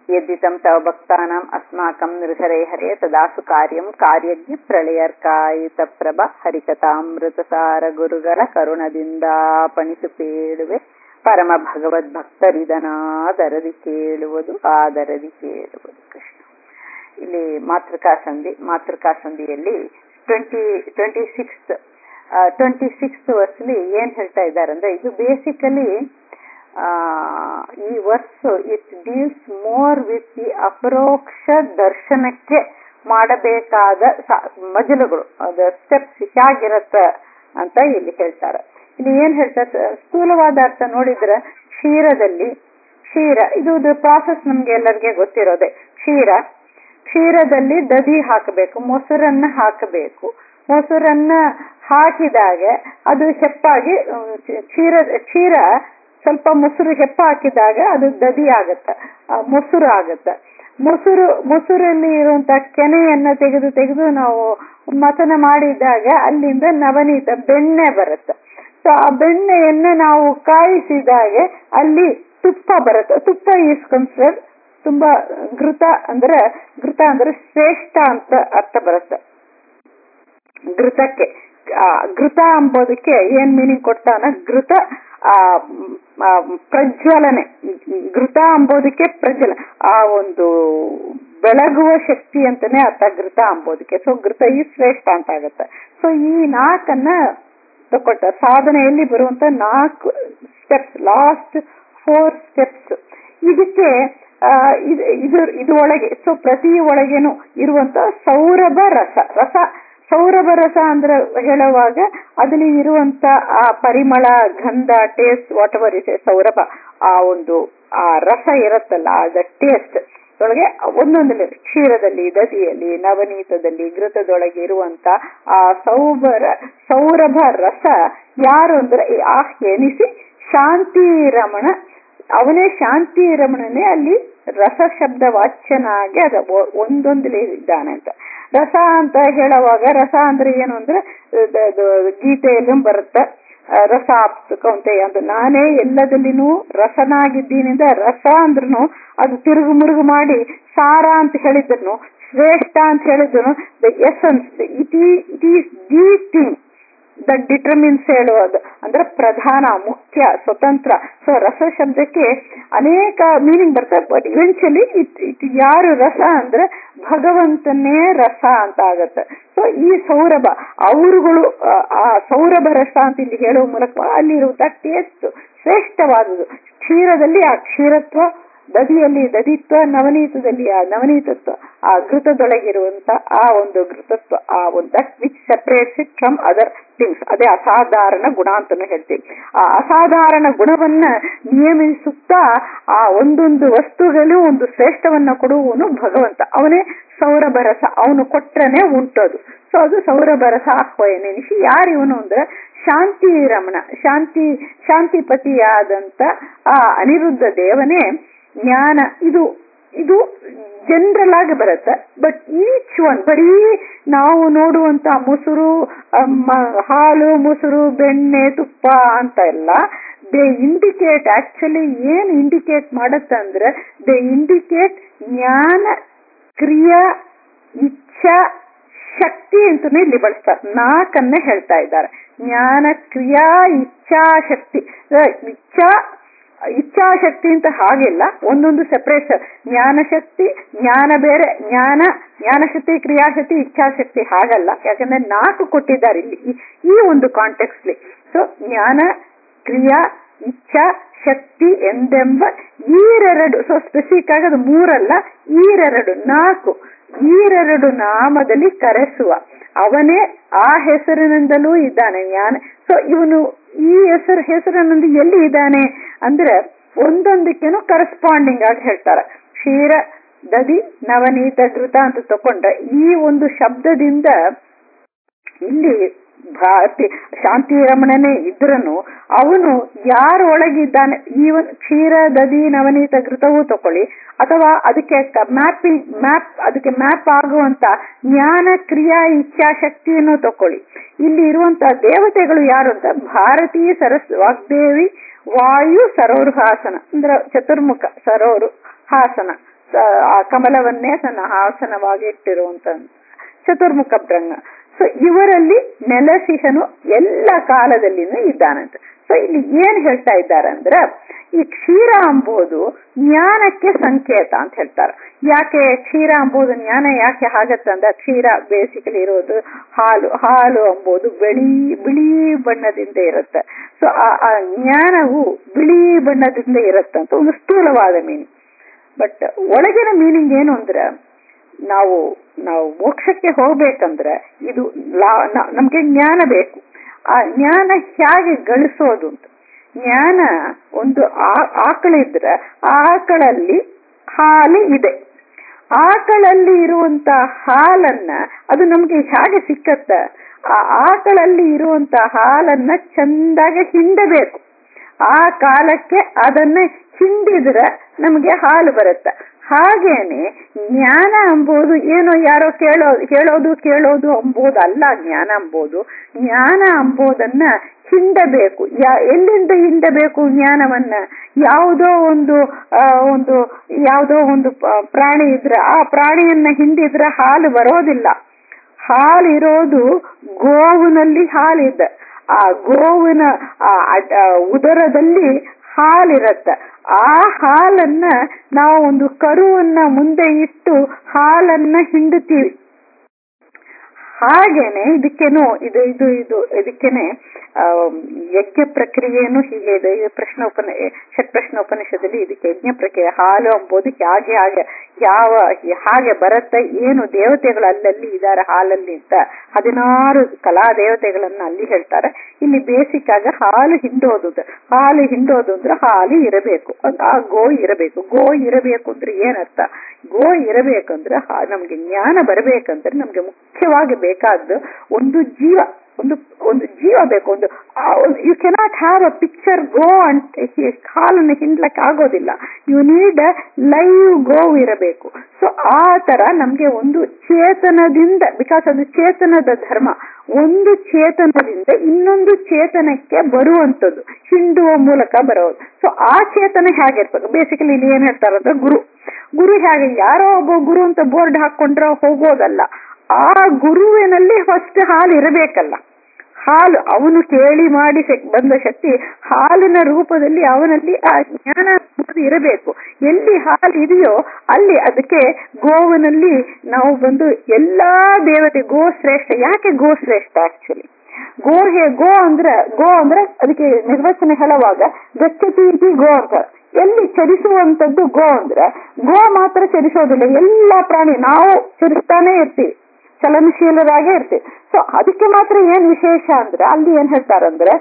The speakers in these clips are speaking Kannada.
यद्दितं तव भक्तानाम् अस्माकं नृहरे हरे तदासु कार्यं कार्यಜ್ಞ ಪ್ರಳಯರ್ಕಾಯಿತಪ್ರಭ ಹರಿಕಥಾಮೃತಸಾರ ಗುರುಗಳ ಕರುಣದಿಂದ ಪಣಿಸು ಪೇಳುವೆ ಪರಮ ಭಗವದ್ಭಕ್ತರಿದನಾದರದಿ ಕೇಳುವುದು ಆದರದಿ ಕೇಳುವುದು ಕೃಷ್ಣ ಇಲ್ಲಿ ಮಾತೃಕಾ ಸಂಧಿ ಮಾತೃಕಾ ಸಂಧಿಯಲ್ಲಿ twenty twenty six twenty six ವರ್ಸ್ಲಿ ಏನ್ ಹೇಳ್ತಾ ಇದ್ದಾರೆ ಅಂದ್ರೆ ಇದು ಬೇಸಿಕಲಿ ಈ verse it deals more with the ಅಪರೋಕ್ಷ ದರ್ಶನಕ್ಕೆ ಮಾಡಬೇಕಾದ ಮಜಲುಗಳು ಅದ ಸ್ಟೆಪ್ಸ್ ಹೇಗಿರತ್ತ ಅಂತ ಇಲ್ಲಿ ಹೇಳ್ತಾರೆ ಇಲ್ಲಿ ಏನ್ ಹೇಳ್ತಾರೆ ಸ್ಥೂಲವಾದ ಅರ್ಥ ನೋಡಿದ್ರೆ ಕ್ಷೀರದಲ್ಲಿ ಕ್ಷೀರ ಇದು ಪ್ರಾಸೆಸ್ ನಮ್ಗೆ ಎಲ್ಲರಿಗೆ ಗೊತ್ತಿರೋದೆ ಕ್ಷೀರ ಕ್ಷೀರದಲ್ಲಿ ದದಿ ಹಾಕಬೇಕು ಮೊಸರನ್ನ ಹಾಕಬೇಕು ಮೊಸರನ್ನ ಹಾಕಿದಾಗ ಅದು ಹೆಪ್ಪಾಗಿ ಕ್ಷೀರ ಕ್ಷೀರ ಸ್ವಲ್ಪ ಮೊಸರು ಹೆಪ್ಪ ಹಾಕಿದಾಗ ಅದು ದದಿ ಆಗತ್ತ ಮೊಸರು ಆಗತ್ತ ಮೊಸರು ಮೊಸರಲ್ಲಿ ಇರುವಂತ ಕೆನೆಯನ್ನ ತೆಗೆದು ತೆಗೆದು ನಾವು ಮತನ ಮಾಡಿದಾಗ ಅಲ್ಲಿಂದ ನವನೀತ ಬೆಣ್ಣೆ ಬರುತ್ತೆ ಸೊ ಆ ಬೆಣ್ಣೆಯನ್ನ ನಾವು ಕಾಯಿಸಿದಾಗ ಅಲ್ಲಿ ತುಪ್ಪ ಬರುತ್ತೆ ತುಪ್ಪ ಈಸ್ ಕನ್ಸಿಡರ್ ತುಂಬಾ ಘೃತ ಅಂದ್ರೆ ಘೃತ ಅಂದ್ರೆ ಶ್ರೇಷ್ಠ ಅಂತ ಅರ್ಥ ಬರುತ್ತೆ ಘೃತಕ್ಕೆ ಘೃತ ಅಂಬೋದಕ್ಕೆ ಏನ್ ಮೀನಿಂಗ್ ಕೊಡ್ತಾನ ಘೃತ ಆ ಪ್ರಜ್ವಲನೆ ಘೃತ ಅಂಬೋದಕ್ಕೆ ಪ್ರಜ್ವಲ ಆ ಒಂದು ಬೆಳಗುವ ಶಕ್ತಿ ಅಂತಾನೆ ಅರ್ಥ ಘೃತ ಅಂಬೋದಕ್ಕೆ ಸೊ ಘೃತ ಈ ಶ್ರೇಷ್ಠ ಅಂತ ಆಗತ್ತೆ ಸೊ ಈ ನಾಲ್ಕನ್ನ ತಕೊಟ್ಟ ಸಾಧನೆಯಲ್ಲಿ ಬರುವಂತ ನಾಲ್ಕು ಸ್ಟೆಪ್ಸ್ ಲಾಸ್ಟ್ ಫೋರ್ ಸ್ಟೆಪ್ಸ್ ಇದಕ್ಕೆ ಇದು ಇದು ಒಳಗೆ ಸೊ ಪ್ರತಿ ಒಳಗೇನು ಇರುವಂತ ಸೌರಭ ರಸ ರಸ ಸೌರಭ ರಸ ಅಂದ್ರೆ ಹೇಳುವಾಗ ಅದಲ್ಲಿ ಇರುವಂತ ಆ ಪರಿಮಳ ಗಂಧ ಟೇಸ್ಟ್ ವಾಟ್ ಎವರ್ ಇದೆ ಸೌರಭ ಆ ಒಂದು ಆ ರಸ ಇರುತ್ತಲ್ಲ ಅದ ಟೇಸ್ಟ್ ಒಳಗೆ ಒಂದೊಂದಲ್ಲಿ ಕ್ಷೀರದಲ್ಲಿ ದದಿಯಲ್ಲಿ ನವನೀತದಲ್ಲಿ ಘೃತದೊಳಗೆ ಇರುವಂತ ಆ ಸೌಬರ ಸೌರಭ ರಸ ಯಾರು ಅಂದ್ರೆ ಆ ಎನಿಸಿ ಶಾಂತಿ ರಮಣ ಅವನೇ ಶಾಂತಿ ರಮಣನೇ ಅಲ್ಲಿ ರಸ ಶಬ್ದ ವಾಚ್ಯನಾಗಿ ಅದ ಒಂದೊಂದಲೇ ಇದ್ದಾನೆ ಅಂತ ರಸ ಅಂತ ಹೇಳುವಾಗ ರಸ ಅಂದ್ರೆ ಏನು ಅಂದ್ರೆ ಗೀತೆಯಲ್ಲೂ ಬರುತ್ತೆ ರಸ ಕೌಂತೆಯ ಅಂತ ನಾನೇ ಎಲ್ಲದಲ್ಲಿನೂ ರಸನಾಗಿದ್ದೀನಿಂದ ರಸ ಅಂದ್ರೂ ಅದು ತಿರುಗು ಮುರುಗು ಮಾಡಿ ಸಾರ ಅಂತ ಹೇಳಿದ್ರು ಶ್ರೇಷ್ಠ ಅಂತ ಹೇಳಿದ್ರು the essence it it is the thing that determines ಹೇಳುವುದು ಅಂದ್ರೆ ಪ್ರಧಾನ ಮುಖ್ಯ ಸ್ವತಂತ್ರ ಸೊ ರಸ ಶಬ್ದಕ್ಕೆ ಅನೇಕ ಮೀನಿಂಗ್ ಬರ್ತದೆ ಬಟ್ ಇವೆನ್ಚುಲಿ ಇಟ್ ಇಟ್ ಯಾರು ರಸ ಅಂದ್ರೆ ಭಗವಂತನೇ ರಸ ಅಂತ ಆಗತ್ತೆ ಸೊ ಈ ಸೌರಭ ಅವರುಗಳು ಆ ಸೌರಭ ರಸ ಅಂತ ಇಲ್ಲಿ ಹೇಳುವ ಮೂಲಕ ಅಲ್ಲಿರುವಂತ ಟೇಸ್ಟ್ ಶ್ರೇಷ್ಠವಾದುದು ಕ್ಷೀರದಲ್ಲಿ ಆ ಕ್ಷೀರತ್ವ ದದಿಯಲ್ಲಿ ದದಿತ್ವ ನವನೀತದಲ್ಲಿ ಆ ನವನೀತತ್ವ ಆ ಘೃತದೊಳಗಿರುವಂತ ಆ ಒಂದು ಘೃತತ್ವ ಆ ಒಂದು that which separates it from other things ಅದೇ ಅಸಾಧಾರಣ ಗುಣ ಅಂತಾನು ಹೇಳ್ತೀವಿ ಆ ಅಸಾಧಾರಣ ಗುಣವನ್ನ ನಿಯಮಿಸುತ್ತಾ ಆ ಒಂದೊಂದು ವಸ್ತುಗಳು ಒಂದು ಶ್ರೇಷ್ಠವನ್ನ ಕೊಡುವವನು ಭಗವಂತ ಅವನೇ ಸೌರಭರಸ ಅವನು ಕೊಟ್ರನೆ ಉಂಟದು ಸೊ ಅದು ಸೌರಭರಸ ಆಹ್ವಾನೆನಿಸಿ ಯಾರು ಇವನು ಅಂದ್ರೆ ಶಾಂತಿ ರಮಣ ಶಾಂತಿ ಶಾಂತಿಪತಿಯಾದಂತ ಆ ಅನಿರುದ್ಧ ದೇವನೇ ಜ್ಞಾನ ಇದು ಇದು ಜನರಲ್ ಆಗಿ ಬರುತ್ತೆ ಬಟ್ ಈಚ್ ಒನ್ ಬರೀ ನಾವು ನೋಡುವಂತ ಮೊಸರು ಹಾಲು ಮೊಸರು ಬೆಣ್ಣೆ ತುಪ್ಪ ಅಂತ ಎಲ್ಲ ದೇ ಇಂಡಿಕೇಟ್ ಆಕ್ಚುಲಿ ಏನ್ ಇಂಡಿಕೇಟ್ ಮಾಡತ್ತಂದ್ರೆ ದೇ ಇಂಡಿಕೇಟ್ ಜ್ಞಾನ ಕ್ರಿಯಾ ಇಚ್ಛಾ ಶಕ್ತಿ ಅಂತಾನೆ ಇಲ್ಲಿ ಬಳಸ್ತಾರೆ ನಾಲ್ಕನ್ನೇ ಹೇಳ್ತಾ ಇದ್ದಾರೆ ಜ್ಞಾನ ಕ್ರಿಯಾ ಇಚ್ಛಾಶಕ್ತಿ ಇಚ್ಛಾ ಇಚ್ಛಾಶಕ್ತಿ ಅಂತ ಹಾಗಿಲ್ಲ ಒಂದೊಂದು ಸೆಪರೇಟ್ ಜ್ಞಾನಶಕ್ತಿ ಜ್ಞಾನ ಬೇರೆ ಜ್ಞಾನ ಜ್ಞಾನಶಕ್ತಿ ಕ್ರಿಯಾಶಕ್ತಿ ಇಚ್ಛಾಶಕ್ತಿ ಹಾಗಲ್ಲ ಯಾಕಂದ್ರೆ ನಾಲ್ಕು ಕೊಟ್ಟಿದ್ದಾರೆ ಇಲ್ಲಿ ಈ ಒಂದು ಕಾಂಟೆಕ್ಸ್ಲಿ ಸೊ ಜ್ಞಾನ ಕ್ರಿಯಾ ಇಚ್ಛಾ ಶಕ್ತಿ ಎಂದೆಂಬ ಈರೆರಡು ಸೊ ಸ್ಪೆಸಿಫಿಕ್ ಆಗಿ ಅದು ಮೂರಲ್ಲ ಈರೆರಡು ನಾಲ್ಕು ಈರೆರಡು ನಾಮದಲ್ಲಿ ಕರೆಸುವ ಅವನೇ ಆ ಹೆಸರಿನಿಂದಲೂ ಇದ್ದಾನೆ ಜ್ಞಾನ ಸೊ ಇವನು ಈ ಹೆಸರು ಹೆಸರಿನಿಂದ ಎಲ್ಲಿ ಇದ್ದಾನೆ ಅಂದ್ರೆ ಒಂದೊಂದಕ್ಕೇನು ಕರೆಸ್ಪಾಂಡಿಂಗ್ ಆಗಿ ಹೇಳ್ತಾರೆ ಕ್ಷೀರ ದದಿ ನವನೀತ ಘೃತ ಅಂತ ತಕೊಂಡ್ರೆ ಈ ಒಂದು ಶಬ್ದದಿಂದ ಇಲ್ಲಿ ಭಾರತಿ ಶಾಂತಿ ರಮಣನೇ ಇದ್ರನು ಅವನು ಯಾರು ಒಳಗಿದ್ದಾನೆ ಈವನ್ ಕ್ಷೀರ ದದಿ ನವನೀತ ಘೃತವೂ ತಕೊಳ್ಳಿ ಅಥವಾ ಅದಕ್ಕೆ ಮ್ಯಾಪಿಂಗ್ ಮ್ಯಾಪ್ ಅದಕ್ಕೆ ಮ್ಯಾಪ್ ಆಗುವಂತ ಜ್ಞಾನ ಕ್ರಿಯಾ ಇಚ್ಛಾಶಕ್ತಿಯನ್ನು ತಕೊಳ್ಳಿ ಇಲ್ಲಿ ಇರುವಂತ ದೇವತೆಗಳು ಯಾರು ಅಂತ ಭಾರತೀಯ ಸರಸ್ ವಾಗ್ದೇವಿ ವಾಯು ಸರೋರು ಹಾಸನ ಅಂದ್ರೆ ಚತುರ್ಮುಖ ಸರೋರು ಹಾಸನ ಆ ಕಮಲವನ್ನೇ ತನ್ನ ಆಸನವಾಗಿ ಇಟ್ಟಿರುವಂತ ಚತುರ್ಮುಖ ಬ್ರಹ್ಮ ಸೊ ಇವರಲ್ಲಿ ನೆಲಸಿಹನು ಎಲ್ಲ ಕಾಲದಲ್ಲಿನೂ ಇದ್ದಾನಂತೆ ಸೊ ಇಲ್ಲಿ ಏನ್ ಹೇಳ್ತಾ ಇದ್ದಾರೆ ಅಂದ್ರೆ ಈ ಕ್ಷೀರ ಅಂಬೋದು ಜ್ಞಾನಕ್ಕೆ ಸಂಕೇತ ಅಂತ ಹೇಳ್ತಾರೆ ಯಾಕೆ ಕ್ಷೀರ ಅಂಬೋದು ಜ್ಞಾನ ಯಾಕೆ ಆಗತ್ತಂದ್ರೆ ಕ್ಷೀರ ಬೇಸಿಕಲಿ ಇರೋದು ಹಾಲು ಹಾಲು ಅಂಬೋದು ಬಿಳಿ ಬಿಳಿ ಬಣ್ಣದಿಂದ ಇರುತ್ತೆ ಸೊ ಆ ಜ್ಞಾನವು ಬಿಳಿ ಬಣ್ಣದಿಂದ ಇರುತ್ತಂತ ಒಂದು ಸ್ಥೂಲವಾದ ಮೀನಿಂಗ್ ಬಟ್ ಒಳಗಿನ ಮೀನಿಂಗ್ ಏನು ಅಂದ್ರೆ ನಾವು ನಾವು ಮೋಕ್ಷಕ್ಕೆ ಹೋಗ್ಬೇಕಂದ್ರೆ ಇದು ನಮ್ಗೆ ಜ್ಞಾನ ಬೇಕು ಆ ಜ್ಞಾನ ಹೇಗೆ ಗಳಿಸೋದು ಅಂತ ಜ್ಞಾನ ಒಂದು ಆಕಳಿದ್ರೆ ಆಕಳಲ್ಲಿ ಹಾಲು ಇದೆ ಆಕಳಲ್ಲಿ ಇರುವಂತ ಹಾಲನ್ನ ಅದು ನಮ್ಗೆ ಹೇಗೆ ಸಿಕ್ಕತ್ತ ಆ ಆಕಳಲ್ಲಿ ಇರುವಂತ ಹಾಲನ್ನ ಚಂದಾಗಿ ಹಿಂಡಬೇಕು ಆ ಕಾಲಕ್ಕೆ ಅದನ್ನ ಹಿಂಡಿದ್ರೆ ನಮಗೆ ಹಾಲು ಬರುತ್ತೆ ಹಾಗೇನೆ ಜ್ಞಾನ ಅಂಬೋದು ಏನೋ ಯಾರೋ ಕೇಳೋ ಹೇಳೋದು ಕೇಳೋದು ಅಂಬೋದು ಅಲ್ಲ ಜ್ಞಾನ ಅಂಬೋದು ಜ್ಞಾನ ಅಂಬೋದನ್ನ ಹಿಂಡಬೇಕು ಯಾ ಎಲ್ಲಿಂದ ಹಿಂಡಬೇಕು ಜ್ಞಾನವನ್ನ ಯಾವುದೋ ಒಂದು ಒಂದು ಯಾವುದೋ ಒಂದು ಪ್ರಾಣಿ ಇದ್ರೆ ಆ ಪ್ರಾಣಿಯನ್ನ ಹಿಂಡಿದ್ರೆ ಹಾಲು ಬರೋದಿಲ್ಲ ಹಾಲಿರೋದು ಗೋವಿನಲ್ಲಿ ಹಾಲಿದೆ ಆ ಗೋವಿನ ಉದರದಲ್ಲಿ ಹಾಲಿರತ್ತೆ ಆ ಹಾಲನ್ನ ನಾವು ಒಂದು ಕರುವನ್ನ ಮುಂದೆ ಇಟ್ಟು ಹಾಲನ್ನ ಹಿಂಡುತ್ತೀವಿ ಹಾಗೇನೆ ಇದಕ್ಕೇನು ಇದು ಇದು ಇದು ಇದಕ್ಕೇನೆ ಯಜ್ಞ ಪ್ರಕ್ರಿಯೆಯನ್ನು ಹೀಗೆ ಇದೆ ಪ್ರಶ್ನ ಉಪನ ಷಟ್ಪ್ರಶ್ನ ಉಪನಿಷದಲ್ಲಿ ಇದಕ್ಕೆ ಯಜ್ಞ ಪ್ರಕ್ರಿಯೆ ಹಾಲು ಅಂಬೋದು ಹಾಗೆ ಹಾಗೆ ಯಾವ ಹಾಗೆ ಬರುತ್ತೆ ಏನು ದೇವತೆಗಳು ಅಲ್ಲಲ್ಲಿ ಇದ್ದಾರೆ ಹಾಲಲ್ಲಿ ಅಂತ ಹದಿನಾರು ಕಲಾ ದೇವತೆಗಳನ್ನ ಅಲ್ಲಿ ಹೇಳ್ತಾರೆ ಇಲ್ಲಿ ಬೇಸಿಕ್ ಆಗ ಹಾಲು ಹಿಂಡೋದು ಹಾಲು ಹಿಂಡೋದು ಅಂದ್ರೆ ಹಾಲು ಇರಬೇಕು ಆ ಗೋ ಇರಬೇಕು ಗೋ ಇರಬೇಕು ಅಂದ್ರೆ ಏನರ್ಥ ಗೋ ಇರಬೇಕಂದ್ರೆ ನಮ್ಗೆ ಜ್ಞಾನ ಬರಬೇಕಂದ್ರೆ ನಮ್ಗೆ ಮುಖ್ಯವಾಗಿ ಬೇಕಾದ್ದು ಒಂದು ಜೀವ ಒಂದು ಒಂದು ಜೀವ ಬೇಕು ಒಂದು you cannot have a picture go and ಹಾಲನ್ನು ಹಿಂಡ್ಲಕ್ ಆಗೋದಿಲ್ಲ ಯು ನೀಡ್ ಲೈವ್ ಗೋ ಇರಬೇಕು ಸೊ ಆ ತರ ನಮ್ಗೆ ಒಂದು ಚೇತನದಿಂದ ಬಿಕಾಸ್ ಅದು ಚೇತನದ ಧರ್ಮ ಒಂದು ಚೇತನದಿಂದ ಇನ್ನೊಂದು ಚೇತನಕ್ಕೆ ಬರುವಂತದ್ದು ಹಿಂಡುವ ಮೂಲಕ ಬರೋದು ಸೊ ಆ ಚೇತನ ಹೇಗಿರ್ಬೇಕು ಬೇಸಿಕಲಿ ಇಲ್ಲಿ ಏನ್ ಹೇಳ್ತಾರೆ ಅಂದ್ರೆ ಗುರು ಗುರು ಹೇಗೆ ಯಾರೋ ಒಬ್ಬ ಗುರು ಅಂತ ಬೋರ್ಡ್ ಹಾಕೊಂಡ್ರೆ ಹೋಗೋದಲ್ಲ ಆ ಗುರುವಿನಲ್ಲಿ ಫಸ್ಟ್ ಹಾಲು ಇರಬೇಕಲ್ಲ ಹಾಲು ಅವನು ಕೇಳಿ ಮಾಡಿ ಬಂದ ಶಕ್ತಿ ಹಾಲಿನ ರೂಪದಲ್ಲಿ ಅವನಲ್ಲಿ ಆ ಜ್ಞಾನ ಇರಬೇಕು ಎಲ್ಲಿ ಹಾಲು ಇದೆಯೋ ಅಲ್ಲಿ ಅದಕ್ಕೆ ಗೋವಿನಲ್ಲಿ ನಾವು ಬಂದು ಎಲ್ಲಾ ದೇವತೆ ಗೋ ಶ್ರೇಷ್ಠ ಯಾಕೆ ಗೋ ಶ್ರೇಷ್ಠ ಆಕ್ಚುಲಿ ಗೋ ಹೇ ಗೋ ಅಂದ್ರೆ ಗೋ ಅಂದ್ರೆ ಅದಕ್ಕೆ ನಿರ್ವಚನ ಹೇಳುವಾಗ ಗಚ್ಚತಿ ಗೋ ಅಂತ ಎಲ್ಲಿ ಚರಿಸುವಂತದ್ದು ಗೋ ಅಂದ್ರೆ ಗೋ ಮಾತ್ರ ಚರಿಸೋದಿಲ್ಲ ಎಲ್ಲಾ ಪ್ರಾಣಿ ನಾವು ಚರಿಸ್ತಾನೆ ಇರ್ತೀವಿ ಚಲನಶೀಲರಾಗೇ ಇರ್ತೀವಿ ಸೊ ಅದಕ್ಕೆ ಮಾತ್ರ ಏನ್ ವಿಶೇಷ ಅಂದ್ರೆ ಅಲ್ಲಿ ಏನ್ ಹೇಳ್ತಾರಂದ್ರೆ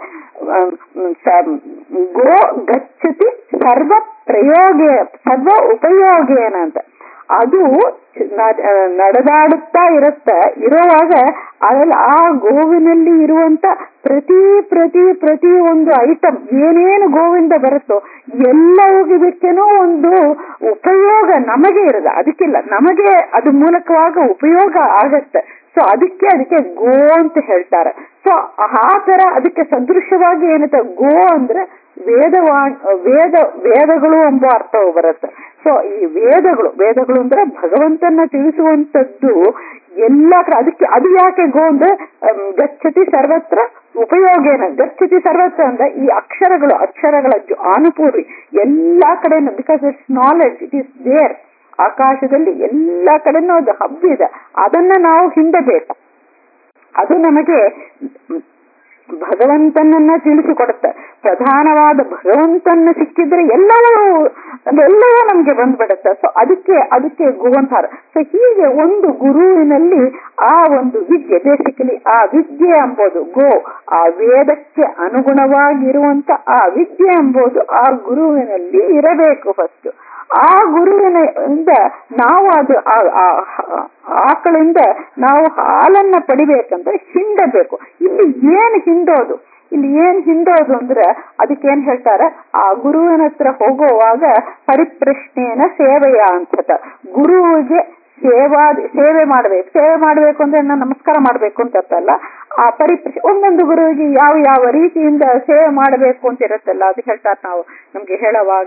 ಗೋ ಗಚ್ಚತಿ ಸರ್ವ ಪ್ರಯೋಗ ಸರ್ವ ಉಪಯೋಗೇನ ಅಂತ ಅದು ನಡೆದಾಡುತ್ತಾ ಇರುತ್ತ ಇರುವಾಗ ಅದ್ರಲ್ಲಿ ಆ ಗೋವಿನಲ್ಲಿ ಇರುವಂತ ಪ್ರತಿ ಪ್ರತಿ ಪ್ರತಿ ಒಂದು ಐಟಮ್ ಏನೇನು ಗೋವಿಂದ ಬರುತ್ತೋ ಎಲ್ಲವುದಕ್ಕೇನೋ ಒಂದು ಉಪಯೋಗ ನಮಗೆ ಇರದ ಅದಕ್ಕಿಲ್ಲ ನಮಗೆ ಅದು ಮೂಲಕವಾಗ ಉಪಯೋಗ ಆಗತ್ತೆ ಸೊ ಅದಕ್ಕೆ ಅದಕ್ಕೆ ಗೋ ಅಂತ ಹೇಳ್ತಾರೆ ಸೊ ಆ ತರ ಅದಕ್ಕೆ ಸದೃಶವಾಗಿ ಏನಂತ ಗೋ ಅಂದ್ರೆ ವೇದವಾ ವೇದ ವೇದಗಳು ಎಂಬ ಅರ್ಥವು ಬರುತ್ತೆ ಸೊ ಈ ವೇದಗಳು ವೇದಗಳು ಅಂದ್ರೆ ಭಗವಂತನ ತಿಳಿಸುವಂತದ್ದು ಎಲ್ಲಾ ಕಡೆ ಅದಕ್ಕೆ ಅದು ಯಾಕೆ ಗೋ ಅಂದ್ರೆ ಗಚ್ಚತಿ ಸರ್ವತ್ರ ಉಪಯೋಗೇನ ಗಚ್ಚತಿ ಸರ್ವತ್ರ ಅಂದ್ರೆ ಈ ಅಕ್ಷರಗಳು ಅಕ್ಷರಗಳ ಅನುಪೂರ್ವಿ ಎಲ್ಲಾ ಕಡೆನೂ because it's knowledge it is there ಆಕಾಶದಲ್ಲಿ ಎಲ್ಲಾ ಕಡೆನೂ ಅದು ಹಬ್ಬಿದೆ ಅದನ್ನ ನಾವು ಹಿಂಡಬೇಕು ಅದು ನಮಗೆ ಭಗವಂತನನ್ನ ತಿಳಿಸಿಕೊಡುತ್ತೆ ಪ್ರಧಾನವಾದ ಭಗವಂತನ ಸಿಕ್ಕಿದ್ರೆ ಎಲ್ಲವೂ ಅದೆಲ್ಲವೂ ನಮ್ಗೆ ಬಂದ್ಬಿಡುತ್ತೆ ಸೊ ಅದಕ್ಕೆ ಅದಕ್ಕೆ ಗುವಂತಾರ ಸೊ ಹೀಗೆ ಒಂದು ಗುರುವಿನಲ್ಲಿ ಆ ಒಂದು ವಿದ್ಯೆ ಬೇಸಿಕಲಿ ಆ ವಿದ್ಯೆ ಎಂಬುದು ಗೋ ಆ ವೇದಕ್ಕೆ ಅನುಗುಣವಾಗಿರುವಂತ ಆ ವಿದ್ಯೆ ಎಂಬುದು ಆ ಗುರುವಿನಲ್ಲಿ ಇರಬೇಕು ಫಸ್ಟ್ ಆ ಗುರುವಿನಿಂದ ನಾವು ಅದು ಆಕಳಿಂದ ನಾವು ಹಾಲನ್ನ ಪಡಿಬೇಕಂದ್ರೆ ಹಿಂಡಬೇಕು ಇಲ್ಲಿ ಏನ್ ಹಿಂಡೋದು ಇಲ್ಲಿ ಏನ್ ಹಿಂಡೋದು ಅಂದ್ರೆ ಅದಕ್ಕೆ ಏನ್ ಹೇಳ್ತಾರೆ ಆ ಗುರುವಿನ ಹತ್ರ ಹೋಗುವಾಗ ಪರಿಪ್ರಶ್ನೆಯನ್ನ ಸೇವೆಯ ಅಂತ ಗುರುವಿಗೆ ಸೇವಾ ಸೇವೆ ಮಾಡಬೇಕು ಸೇವೆ ಮಾಡಬೇಕು ಅಂದ್ರೆ ನಾನು ನಮಸ್ಕಾರ ಮಾಡಬೇಕು ಅಂತ ಅರ್ಥಲ್ಲ ಆ ಪರಿಪ್ರಶ್ನೆ ಒಂದೊಂದು ಗುರುವಿಗೆ ಯಾವ ಯಾವ ರೀತಿಯಿಂದ ಸೇವೆ ಮಾಡಬೇಕು ಅಂತ ಇರುತ್ತಲ್ಲ ಅದು ಹೇಳ್ತಾರೆ ನಾವು ನಮ್ಗೆ ಹೇಳುವಾಗ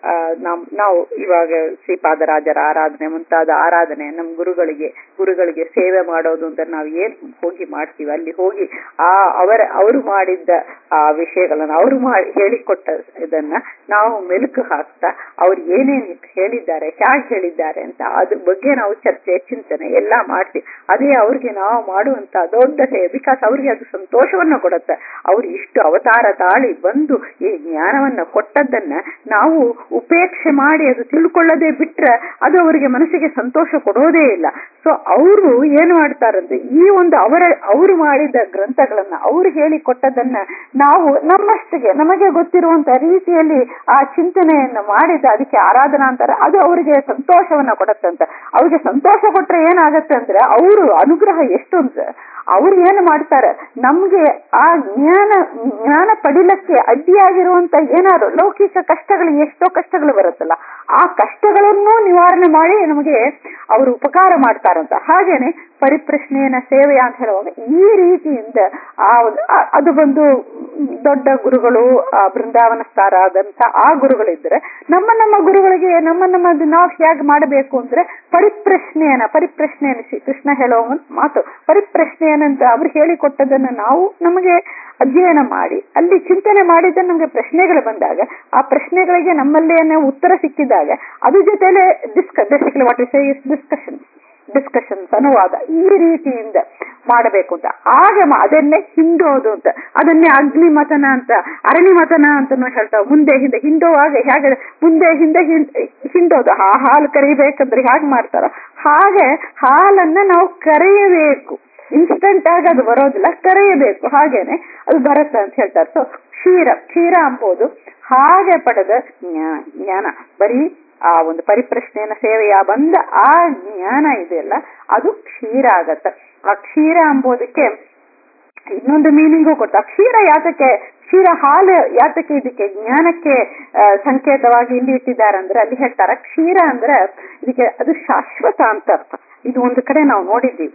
ನಮ್ ನಾವು ಇವಾಗ ಶ್ರೀಪಾದರಾಜರ ಆರಾಧನೆ ಮುಂತಾದ ಆರಾಧನೆ ನಮ್ಮ ಗುರುಗಳಿಗೆ ಗುರುಗಳಿಗೆ ಸೇವೆ ಮಾಡೋದು ಅಂತ ನಾವು ಏನ್ ಹೋಗಿ ಮಾಡ್ತೀವಿ ಅಲ್ಲಿ ಹೋಗಿ ಆ ಅವರ ಅವರು ಮಾಡಿದ್ದ ಆ ವಿಷಯಗಳನ್ನ ಅವರು ಮಾಡಿ ಹೇಳಿಕೊಟ್ಟ ಇದನ್ನ ನಾವು ಮೆಲುಕು ಹಾಕ್ತಾ ಅವ್ರು ಏನೇನ್ ಹೇಳಿದ್ದಾರೆ ಹೇಗೆ ಹೇಳಿದ್ದಾರೆ ಅಂತ ಅದ್ರ ಬಗ್ಗೆ ನಾವು ಚರ್ಚೆ ಚಿಂತನೆ ಎಲ್ಲಾ ಮಾಡ್ತೀವಿ ಅದೇ ಅವ್ರಿಗೆ ನಾವು ಮಾಡುವಂತ ದೊಡ್ಡ ಸೇವೆ ಬಿಕಾಸ್ ಅವ್ರಿಗೆ ಅದು ಸಂತೋಷವನ್ನ ಕೊಡುತ್ತೆ ಅವ್ರು ಇಷ್ಟು ಅವತಾರ ತಾಳಿ ಬಂದು ಈ ಜ್ಞಾನವನ್ನ ಕೊಟ್ಟದ್ದನ್ನ ನಾವು ಉಪೇಕ್ಷೆ ಮಾಡಿ ಅದು ತಿಳ್ಕೊಳ್ಳದೆ ಬಿಟ್ರೆ ಅದು ಅವರಿಗೆ ಮನಸ್ಸಿಗೆ ಸಂತೋಷ ಕೊಡೋದೇ ಇಲ್ಲ ಸೊ ಅವರು ಏನ್ ಮಾಡ್ತಾರಂದ್ರೆ ಈ ಒಂದು ಅವರ ಅವರು ಮಾಡಿದ ಗ್ರಂಥಗಳನ್ನ ಅವರು ಹೇಳಿ ಕೊಟ್ಟದನ್ನ ನಾವು ನಮ್ಮಷ್ಟಿಗೆ ನಮಗೆ ಗೊತ್ತಿರುವಂತ ರೀತಿಯಲ್ಲಿ ಆ ಚಿಂತನೆಯನ್ನು ಮಾಡಿದ ಅದಕ್ಕೆ ಆರಾಧನಾ ಅಂತಾರೆ ಅದು ಅವರಿಗೆ ಸಂತೋಷವನ್ನ ಕೊಡತ್ತಂತ ಅವ್ರಿಗೆ ಸಂತೋಷ ಕೊಟ್ರೆ ಏನಾಗತ್ತೆ ಅಂದ್ರೆ ಅವರು ಅನುಗ್ರಹ ಎಷ್ಟು ಅಂತ ಅವ್ರು ಏನು ಮಾಡ್ತಾರೆ ನಮ್ಗೆ ಆ ಜ್ಞಾನ ಜ್ಞಾನ ಪಡಿಲಕ್ಕೆ ಅಡ್ಡಿಯಾಗಿರುವಂತ ಏನಾದ್ರು ಲೌಕಿಕ ಕಷ್ಟಗಳು ಎಷ್ಟೋ ಕಷ್ಟಗಳು ಬರುತ್ತಲ್ಲ ಆ ಕಷ್ಟಗಳನ್ನು ನಿವಾರಣೆ ಮಾಡಿ ನಮಗೆ ಅವರು ಉಪಕಾರ ಮಾಡ್ತಾರಂತ ಹಾಗೇನೆ ಪರಿಪ್ರಶ್ನೆಯನ್ನ ಸೇವೆ ಅಂತ ಹೇಳುವಾಗ ಈ ರೀತಿಯಿಂದ ಆ ಒಂದು ಅದು ಬಂದು ದೊಡ್ಡ ಗುರುಗಳು ಆ ಬೃಂದಾವನಸ್ಥರಾದಂತ ಆ ಗುರುಗಳಿದ್ರೆ ನಮ್ಮ ನಮ್ಮ ಗುರುಗಳಿಗೆ ನಮ್ಮ ನಮ್ಮ ನಾವು ಹೇಗೆ ಮಾಡಬೇಕು ಅಂದ್ರೆ ಪರಿಪ್ರಶ್ನೆಯನ್ನ ಪರಿಪ್ರಶ್ನೆಯನ್ನು ಶ್ರೀ ಕೃಷ್ಣ ಹೇಳೋ ಒಂದು ಮಾತು ಪರಿಪ್ರಶ್ನೆಯನ್ನಂತ ಅವ್ರು ಹೇಳಿಕೊಟ್ಟದನ್ನ ನಾವು ನಮಗೆ ಅಧ್ಯಯನ ಮಾಡಿ ಅಲ್ಲಿ ಚಿಂತನೆ ಮಾಡಿದ ನಮ್ಗೆ ಪ್ರಶ್ನೆಗಳು ಬಂದಾಗ ಆ ಪ್ರಶ್ನೆಗಳಿಗೆ ನಮ್ಮಲ್ಲೇನೆ ಉತ್ತರ ಸಿಕ್ಕಿದಾಗ ಅದ್ರ ಜೊತೆಲೆ ಡಿಸ್ಕ basically what is is discussion discussions ಅನುವಾದ ಈ ರೀತಿಯಿಂದ ಮಾಡಬೇಕು ಅಂತ ಆಗ ಅದನ್ನೇ ಹಿಂಡೋದು ಅಂತ ಅದನ್ನೇ ಅಗ್ನಿ ಮತನ ಅಂತ ಅರಣಿ ಮತನ ಅಂತ ಹೇಳ್ತಾವ ಮುಂದೆ ಹಿಂದೆ ಹಿಂಡುವಾಗ ಹೇಗೆ ಮುಂದೆ ಹಿಂದೆ ಹಿಂಡೋದು ಆ ಹಾಲು ಕರಿಬೇಕಂದ್ರೆ ಹೇಗೆ ಮಾಡ್ತಾರ ಹಾಗೆ ಹಾಲನ್ನ ನಾವು ಕರೆಯಬೇಕು ಇನ್ಸ್ಟಂಟ್ ಆಗಿ ಅದು ಬರೋದಿಲ್ಲ ಕರೆಯಬೇಕು ಹಾಗೇನೆ ಅದು ಬರುತ್ತೆ ಅಂತ ಹೇಳ್ತಾರೆ ಸೊ ಕ್ಷೀರ ಕ್ಷೀರ ಅಂಬೋದು ಹಾಗೆ ಪಡೆದ ಜ್ಞಾನ ಬರೀ ಆ ಒಂದು ಪರಿಪ್ರಶ್ನೆಯನ್ನ ಸೇವೆಯ ಬಂದ ಆ ಜ್ಞಾನ ಇದೆಯಲ್ಲ ಅದು ಕ್ಷೀರ ಆಗತ್ತ ಆ ಕ್ಷೀರ ಅಂಬೋದಕ್ಕೆ ಇನ್ನೊಂದು ಮೀನಿಂಗು ಕೊಟ್ಟು ಆ ಕ್ಷೀರ ಯಾತಕ್ಕೆ ಕ್ಷೀರ ಹಾಲು ಯಾತಕ್ಕೆ ಇದಕ್ಕೆ ಜ್ಞಾನಕ್ಕೆ ಸಂಕೇತವಾಗಿ ಇಲ್ಲಿ ಇಟ್ಟಿದ್ದಾರೆ ಅಂದ್ರೆ ಅಲ್ಲಿ ಹೇಳ್ತಾರ ಕ್ಷೀರ ಅಂದ್ರೆ ಇದಕ್ಕೆ ಅದು ಶಾಶ್ವತ ಅಂತ ಅರ್ಥ ಇದು ಒಂದು ಕಡೆ ನಾವು ನೋಡಿದ್ದೀವಿ